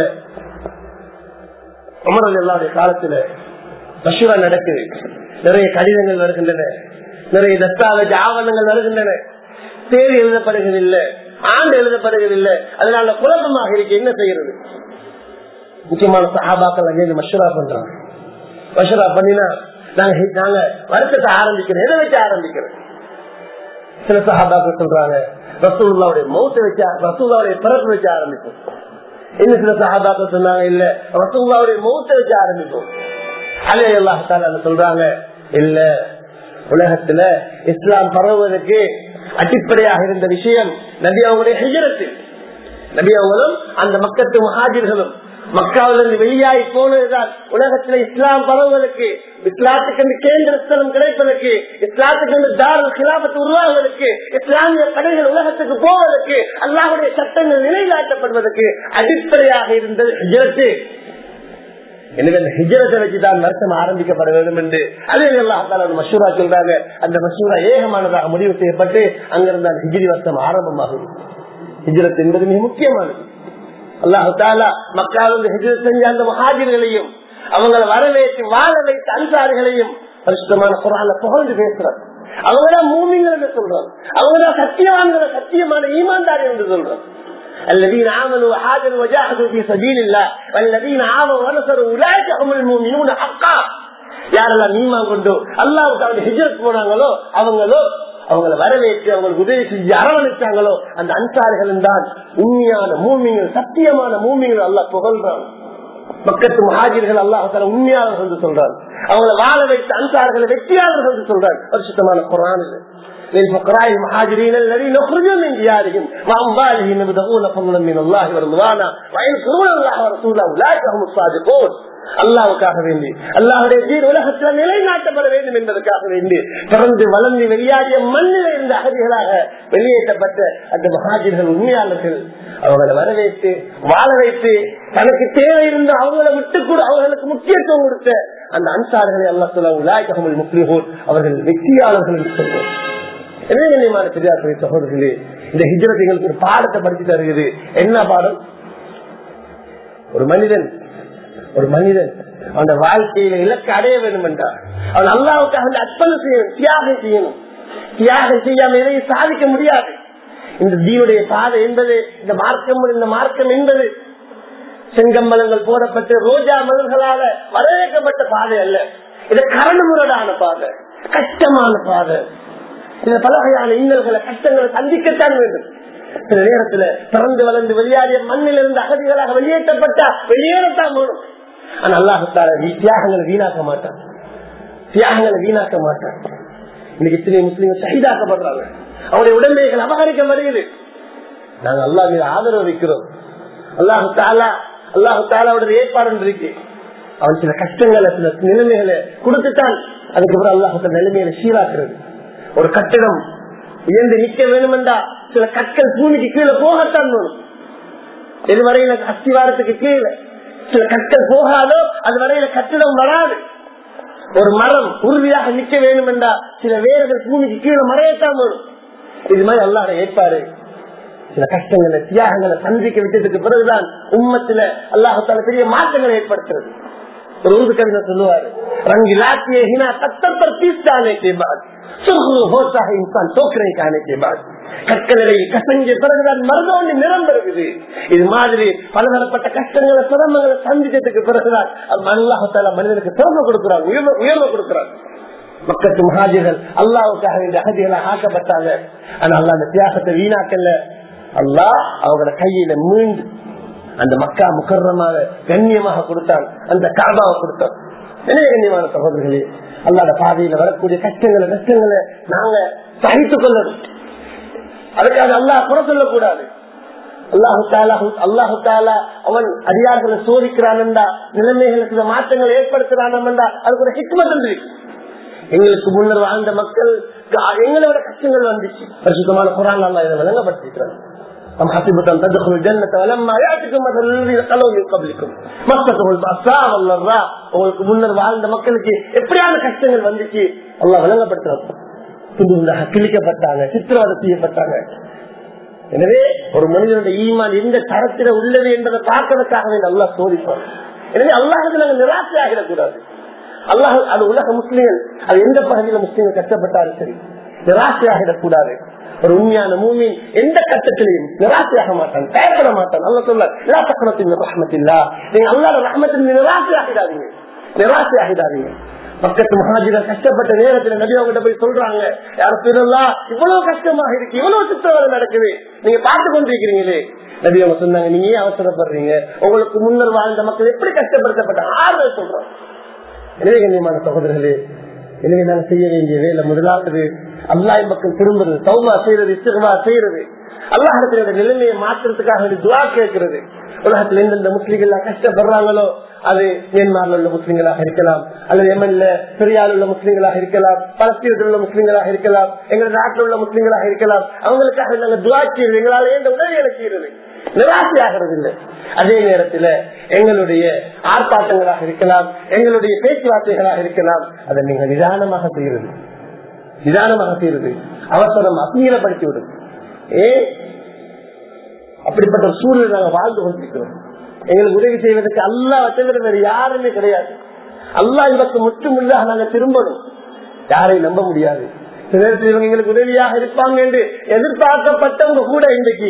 உமர் அலி அல்லாவுடைய காலத்துல பசுவா நடக்குது நிறைய கடிதங்கள் வருகின்றன நிறைய தஸ்தாவேஜ் ஆவணங்கள் வருகின்றன தேதி எழுதப்படுகிறதில்லை ஆண்டு எழுதப்படுகிறதில்லை அதனால குழப்பமாக இருக்கு என்ன செய்யறது முக்கியமான சஹாபாக்கள் அங்கே மஷூரா பண்றாங்க மஷூரா பண்ணினா நாங்க நாங்க வருத்தத்தை ஆரம்பிக்கிறோம் எதை வச்சு ஆரம்பிக்கிறோம் சில சஹாபாக்கள் சொல்றாங்க ரசூல்லாவுடைய மௌத்தை வச்சு ரசூல்லாவுடைய பிறப்பு வச்சு ஆரம்பிப்போம் இன்னும் சில சஹாபாக்கள் சொன்னாங்க இல்ல ரசூல்லாவுடைய மௌத்தை வச்சு ஆரம்பிப்போம் அலே அல்லாஹால சொல்றாங்க இல்ல உலகத்துல இஸ்லாம் பரவுவதற்கு அடிப்படையாக இருந்த விஷயம் நபி அவங்களுடைய ஹிஜரத்து நபி அவங்களும் அந்த மக்கத்து மகாஜிர்களும் மக்காவிலிருந்து வெளியாகி போனதுதான் உலகத்தில் இஸ்லாம் பரவுவதற்கு இஸ்லாத்துக்கு கேந்திர ஸ்தலம் கிடைப்பதற்கு இஸ்லாத்துக்கு தாரல் கிலாபத்து உருவாகுவதற்கு இஸ்லாமிய கடைகள் உலகத்துக்கு போவதற்கு அல்லாஹுடைய சட்டங்கள் நிலைநாட்டப்படுவதற்கு அடிப்படையாக இருந்தது ஹிஜரத்து எனவே அந்த ஹிஜரத்தை வச்சுதான் வருஷம் ஆரம்பிக்கப்பட வேண்டும் என்று அதே அல்லாஹால மசூரா சொல்றாங்க அந்த மசூரா ஏகமானதாக முடிவு செய்யப்பட்டு அங்கிருந்து அந்த ஹிஜிரி வருஷம் ஆரம்பமாகும் ஹிஜரத் என்பது மிக முக்கியமானது அல்லாஹு தாலா மக்கள் ஹிஜரத் செஞ்ச அந்த மகாஜர்களையும் அவங்களை வரவேற்று வாழ வைத்த அன்சாரிகளையும் பரிசுத்தமான குரான புகழ்ந்து பேசுறாங்க அவங்கதான் மூமிங்கள் என்று சொல்றாங்க அவங்கதான் சத்தியவான்களை சத்தியமான ஈமான்தாரி என்று சொல்றாங்க الذين آمنوا وحاجروا وجاهدوا في سبيل الله والذين آمنوا ونصروا أولئك هم المؤمنون حقا யாரெல்லாம் நீமா கொண்டு அல்லாவுக்கு அவங்க ஹிஜரத் போனாங்களோ அவங்களோ அவங்களை வரவேற்று அவங்களுக்கு உதவி செஞ்சு அரவணைச்சாங்களோ அந்த அன்சாரிகளும் தான் உண்மையான மூமிங்கள் சத்தியமான மூமிங்கள் அல்லா புகழ்றாங்க பக்கத்து மகாஜிர்கள் அல்லாஹால உண்மையாளர்கள் என்று சொல்றாங்க அவங்களை வாழ வைத்த அன்சார்களை வெற்றியாளர்கள் என்று சொல்றாங்க பரிசுத்தமான குரான் للفقراء المهاجرين الذين اخرجوا من ديارهم واموالهم يبتغون فضلا من الله ورضوانا وينصرون الله ورسوله اولئك هم الصادقون அல்லாவுக்காக வேண்டி அல்லாவுடைய தீர் உலகத்தில் நிலைநாட்டப்பட வேண்டும் என்பதற்காக வேண்டி பிறந்து வளர்ந்து வெளியாகிய மண்ணில் இருந்த அகதிகளாக வெளியேற்றப்பட்ட அந்த மகாஜர்கள் உண்மையாளர்கள் அவங்களை வரவேற்று வாழ வைத்து தனக்கு தேவை இருந்த அவங்களை விட்டு கூட அவர்களுக்கு முக்கியத்துவம் கொடுத்த அந்த அன்சார்களை அல்லா சொல்ல உலாய்கமல் முக்லிஹோர் அவர்கள் வெற்றியாளர்கள் என்று சொல்வோம் என்ன பெரியார் சகோதரர்களே இந்த ஹிஜரத் எங்களுக்கு ஒரு பாடத்தை படிச்சு தருகிறது என்ன பாடம் ஒரு மனிதன் ஒரு மனிதன் அந்த வாழ்க்கையில இலக்கு அடைய வேண்டும் என்றார் அவன் அல்லாவுக்காக அர்ப்பணம் செய்யணும் தியாகம் செய்யணும் தியாகம் செய்யாம எதையும் சாதிக்க முடியாது இந்த தீனுடைய பாதை என்பது இந்த மார்க்கம் இந்த மார்க்கம் என்பது செங்கம்பலங்கள் போடப்பட்டு ரோஜா மலர்களால வரவேற்கப்பட்ட பாதை அல்ல இது கரணுமுரடான பாதை கஷ்டமான பாதை இந்த பல வகையான இன்னல்களை கஷ்டங்களை சந்திக்கத்தான் வேண்டும் சில நேரத்துல பிறந்து வளர்ந்து வெளியாடிய மண்ணில் இருந்து அகதிகளாக வெளியேற்றப்பட்டா வெளியேறத்தான் வேணும் ஆனா அல்லாஹத்தால நீ தியாகங்களை வீணாக்க மாட்டான் தியாகங்களை வீணாக்க மாட்டான் இன்னைக்கு இத்தனை முஸ்லீம்கள் சகிதாக்கப்படுறாங்க அவருடைய உடமைகள் அபகரிக்க வருகிறது நாங்க அல்லா மீது ஆதரவு வைக்கிறோம் அல்லாஹு தாலா அல்லாஹு தாலாவுடைய ஏற்பாடு இருக்கு அவன் சில கஷ்டங்களை சில நிலைமைகளை கொடுத்துட்டான் அதுக்கப்புறம் அல்லாஹு நிலைமைகளை சீராக்குறது ஒரு கட்டிடம் உயர்ந்து நிக்க வேணுமென்றா சில கற்கள் பூமிக்கு கீழே போகத்தான் வேணும் இதுவரையில அஸ்திவாரத்துக்கு கீழே சில கற்கள் போகாதோ அது வரையில கட்டிடம் வராது ஒரு மரம் உறுதியாக நிக்க வேண்டும் என்றா சில வேர்கள் பூமிக்கு கீழே மறையத்தான் வேணும் இது மாதிரி அல்லாத ஏற்பாடு சில கஷ்டங்களை தியாகங்களை சந்திக்க விட்டதுக்கு பிறகுதான் உம்மத்துல அல்லாஹால பெரிய மாற்றங்களை ஏற்படுத்துறது ஒரு உருது கவிஞர் சொல்லுவாரு ரங்கு லாத்தியே ஹினா கத்தர் பர் தீஸ்தானே கே பாத் சுர்ரு ஹோத்தா है इंसान टोकरे खाने के बाद கற்களை கசஞ்ச பிறகுதான் மருதோண்டி நிறம் பெறுகிறது இது மாதிரி பலதரப்பட்ட கஷ்டங்களை சிரமங்களை சந்திச்சதுக்கு பிறகுதான் அல்லாஹால மனிதனுக்கு திறமை கொடுக்கிறாங்க உயர்வு உயர்வு கொடுக்கிறாங்க மக்கத்து மகாஜிகள் அல்லாவுக்காக வேண்டிய அகதிகளை ஆக்கப்பட்டாங்க ஆனா அல்லா அந்த தியாகத்தை வீணாக்கல அல்லா அவங்களோட கையில மீண்டு அந்த மக்கா முக்கரமாக கண்ணியமாக கொடுத்தான் அந்த காபாவை கொடுத்தான் என்ன கண்ணியமான சகோதரர்களே அல்லாத பாதையில வரக்கூடிய கஷ்டங்களை கஷ்டங்களை நாங்க சகித்துக் கொள்ளணும் அதுக்காக அல்லாஹ் குறை சொல்லக்கூடாது அல்லாஹு தாலா அல்லாஹு தாலா அவன் அதிகாரங்களை சோதிக்கிறான் என்றா நிலைமைகளுக்கு இந்த மாற்றங்கள் ஏற்படுத்துறான் என்றா அதுக்கு ஒரு ஹிக்மத் இருக்கு எங்களுக்கு முன்னர் வாழ்ந்த மக்கள் எங்களை விட கஷ்டங்கள் வந்துச்சு பரிசுத்தமான குரான் அல்லா இதை விளங்கப்படுத்திக்கிறாங்க أم حسبتم تدخلوا الجنة ولما يأتكم مثل الذين خلوا من قبلكم مستهم البأساء والضراء உங்களுக்கு முன்னர் வாழ்ந்த மக்களுக்கு எப்படியான கஷ்டங்கள் வந்துச்சு அல்லாஹ் விளங்கப்படுத்துறாங்க கிழிக்கப்பட்டாங்க சித்திரவதை செய்யப்பட்டாங்க எனவே ஒரு மனிதனுடைய ஈமான் எந்த தரத்தில உள்ளது என்பதை பார்க்கறதுக்காகவே நல்லா சோதிப்பார் எனவே அல்லாஹுக்கு நாங்கள் நிராசை ஆகிடக்கூடாது அல்லாஹ் அது உலக முஸ்லீம்கள் அது எந்த பகுதியில முஸ்லீம்கள் கஷ்டப்பட்டாலும் சரி நிராசை ஆகிடக்கூடாது ஒரு உண்மையான மூமின் எந்த கட்டத்திலையும் நிராசையாக மாட்டான் பயப்பட மாட்டான் அல்ல சொல்ல நிராசக்கணத்தின் ரஹமத்தில்லா நீங்க அல்லாத ரஹமத்தின் நிராசை ஆகிடாதீங்க நிராசை ஆகிடாதீங்க பக்கத்து மகாஜிகள் கஷ்டப்பட்ட நேரத்துல நபி அவங்க போய் சொல்றாங்க யாரும் சொல்லலாம் இவ்வளவு கஷ்டமாக இருக்கு இவ்வளவு சித்திரவதை நடக்குது நீங்க பார்த்து கொண்டிருக்கிறீங்களே நபி அவங்க சொன்னாங்க நீங்க ஏன் அவசரப்படுறீங்க உங்களுக்கு முன்னர் வாழ்ந்த மக்கள் எப்படி கஷ்டப்படுத்தப்பட்டாங்க ஆறுதல் சொல்றாங்க எனவே கண்ணியமான சகோதரர்களே எனவே நாங்க செய்ய வேண்டிய வேலை முதலாவது அல்லாஹ் பக்கம் திரும்புறது சௌமா செய்யறது இஸ்திகமா செய்யறது அல்லாஹத்துல நிலைமையை மாற்றுறதுக்காக துவா கேட்கிறது உலகத்துல எந்தெந்த முஸ்லீம்கள் கஷ்டப்படுறாங்களோ அது மியான்மர்ல உள்ள முஸ்லீம்களாக இருக்கலாம் அல்லது எமன்ல பெரியால் உள்ள முஸ்லீம்களாக இருக்கலாம் பலஸ்தீனத்தில் உள்ள முஸ்லீம்களாக இருக்கலாம் எங்கள் நாட்டில் உள்ள முஸ்லீம்களாக இருக்கலாம் அவங்களுக்காக நாங்கள் துவா செய்யறது எங்களால் எந்த உதவிகளை செய்யறது நிராசை ஆகிறது இல்லை அதே நேரத்தில் எங்களுடைய ஆர்ப்பாட்டங்களாக இருக்கலாம் எங்களுடைய பேச்சுவார்த்தைகளாக இருக்கலாம் அதை நீங்க நிதானமாக செய்யறது நிதானமாக செய்யறது அவசரம் அசீலப்படுத்தி விடுது ஏ அப்படிப்பட்ட ஒரு சூழ்நிலை நாங்கள் வாழ்ந்து கொண்டிருக்கிறோம் எங்களுக்கு உதவி செய்வதற்கு அல்லா தவிர வேறு யாருமே கிடையாது அல்லா இதற்கு முற்றுமுள்ளாக நாங்கள் திரும்பணும் யாரையும் நம்ப முடியாது சில நேரத்தில் இவங்க எங்களுக்கு உதவியாக இருப்பாங்க என்று எதிர்பார்க்கப்பட்டவங்க கூட இன்றைக்கு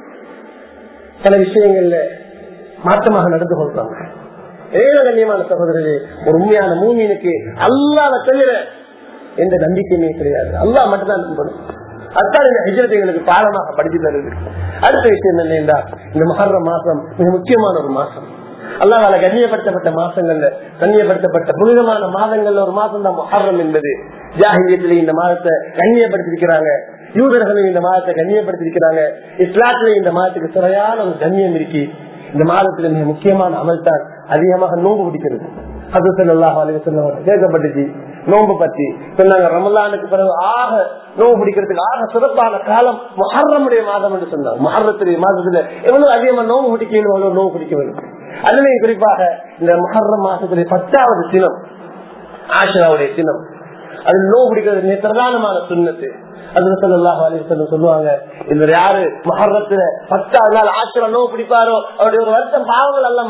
சில விஷயங்கள்ல மாற்றமாக நடந்து கொள்றாங்க ஏழு கண்ணியமான சகோதரரே ஒரு உண்மையான மூமியனுக்கு அல்லாத தவிர எந்த நம்பிக்கையுமே கிடையாது அல்லா மட்டும்தான் நம்பணும் அதுதான் இந்த ஹிஜரத்தை எங்களுக்கு பாடமாக படிச்சு தருது அடுத்த விஷயம் என்னன்னா இந்த மகர மாசம் மிக முக்கியமான ஒரு மாசம் அல்லாவால கண்ணியப்படுத்தப்பட்ட மாசங்கள்ல கண்ணியப்படுத்தப்பட்ட புனிதமான மாதங்கள்ல ஒரு மாசம் தான் மொஹர்ரம் என்பது ஜாகியத்திலே இந்த மாதத்தை கண்ணியப்படுத்திருக்கிறாங்க யூதர்களும் இந்த மாதத்தை கண்ணியப்படுத்திருக்கிறாங்க இஸ்லாத்திலே இந்த மாதத்துக்கு சிறையான ஒரு கண்ணியம் இருக்கு இந்த மாதத்துல மிக முக்கியமான அமல் தான் அதிகமாக நோம்பு பிடிக்கிறது அது சொல்லாஹ் கேட்கப்பட்டுச்சு நோம்பு பத்தி சொன்னாங்க ரமலானுக்கு பிறகு ஆக நோம்பு பிடிக்கிறதுக்கு ஆக சிறப்பான காலம் மஹர்ரமுடைய மாதம் என்று சொன்னாங்க மஹர்ரத்துடைய மாதத்துல எவ்வளவு அதிகமா நோம்பு பிடிக்கணும் எவ்வளவு நோம்பு பிடிக்க வேண்டும் அதுலயும் குறிப்பாக இந்த மஹர்ரம் மாசத்துடைய பத்தாவது தினம் ஆஷராவுடைய தினம் அது நோவு பிடிக்கிறது பிரதானமான சுண்ணத்து அது சொல்லலாம் சொல்லுவாங்க இந்த யாரு மகரத்துல பத்தாவது நாள் ஆசிரம் நோவு பிடிப்பாரோ அவருடைய ஒரு வருஷம் பாவங்கள் எல்லாம்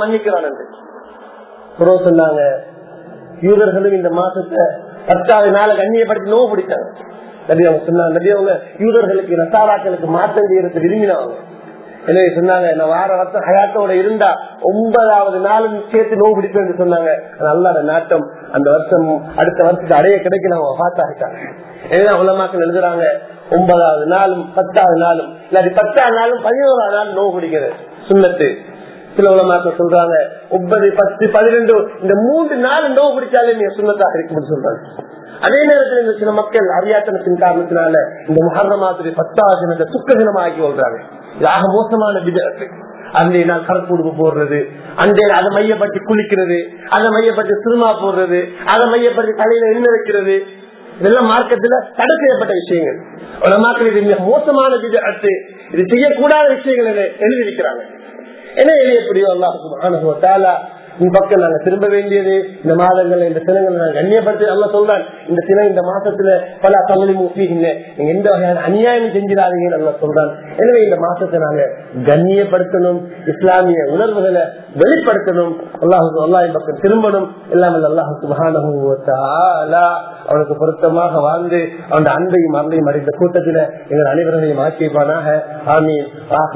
மன்னிக்கிறான் சொன்னாங்க யூதர்களும் இந்த மாசத்தை பத்தாவது நாளை கண்ணியப்படுத்தி நோவு பிடிச்சாங்க நபி அவங்க சொன்னாங்க நபி அவங்க யூதர்களுக்கு நசாராக்களுக்கு மாற்றம் செய்யறது விரும்பினவங்க எனவே சொன்னாங்க நான் வார வருஷம் ஹயாத்தோட இருந்தா ஒன்பதாவது நாளும் சேர்த்து நோவு பிடிப்பேன் சொன்னாங்க அல்லாத நாட்டம் அந்த வருஷம் அடுத்த வருஷத்துக்கு அடைய கிடைக்கல அவங்க பார்த்தாங்க எனவே உலமாக்கள் எழுதுறாங்க ஒன்பதாவது நாளும் பத்தாவது நாளும் இல்லாட்டி பத்தாவது நாளும் பதினோராவது நாள் நோவு பிடிக்கிறது சுண்ணத்து சில உலமாக்கள் சொல்றாங்க ஒன்பது பத்து பதிரெண்டு இந்த மூன்று நாள் நோவு பிடிச்சாலே நீங்க சுண்ணத்தாக இருக்கும்னு சொல்றாங்க அதே நேரத்தில் இந்த சில மக்கள் அறியாத்தனத்தின் காரணத்தினால இந்த முகர்ற மாதிரி பத்தாவது தினத்தை சுக்க தினமா ஆக்கி கொள்றாங்க இது ஆக மோசமான விதத்து அன்றைய நாள் கருப்புடுப்பு போடுறது அன்றைய அதை மையப்பட்டு குளிக்கிறது அதை மையப்பட்டு சிறுமா போடுறது அதை மையப்பட்டு தலையில எண்ணெய் வைக்கிறது இதெல்லாம் மார்க்கத்துல தடை செய்யப்பட்ட விஷயங்கள் உலமாக்கள் இது மிக மோசமான விதத்து இது செய்யக்கூடாத விஷயங்கள் என எழுதியிருக்கிறாங்க என்ன எழுதியப்படியோ அல்லாஹ் பக்கம் நாங்க திரும்ப வேண்டியது இந்த மாதங்கள் இந்த தினங்களை நாங்க கண்ணியப்படுத்தி அல்ல சொல்றான் இந்த தினம் இந்த மாசத்துல பல தவளி மூப்பிங்க நீங்க எந்த வகையான அநியாயம் செஞ்சிடாதீங்கன்னு அல்ல சொல்றான் எனவே இந்த மாசத்தை நாங்க கண்ணியப்படுத்தணும் இஸ்லாமிய உணர்வுகளை வெளிப்படுத்தணும் அல்லாஹு அல்லாஹ் பக்கம் திரும்பணும் இல்லாமல் அல்லாஹுக்கு மகானு அவனுக்கு பொருத்தமாக வாழ்ந்து அவன் அன்பையும் அன்பையும் அறிந்த கூட்டத்தில் எங்கள் அனைவரையும் ஆக்கியப்பானாக ஆமீன்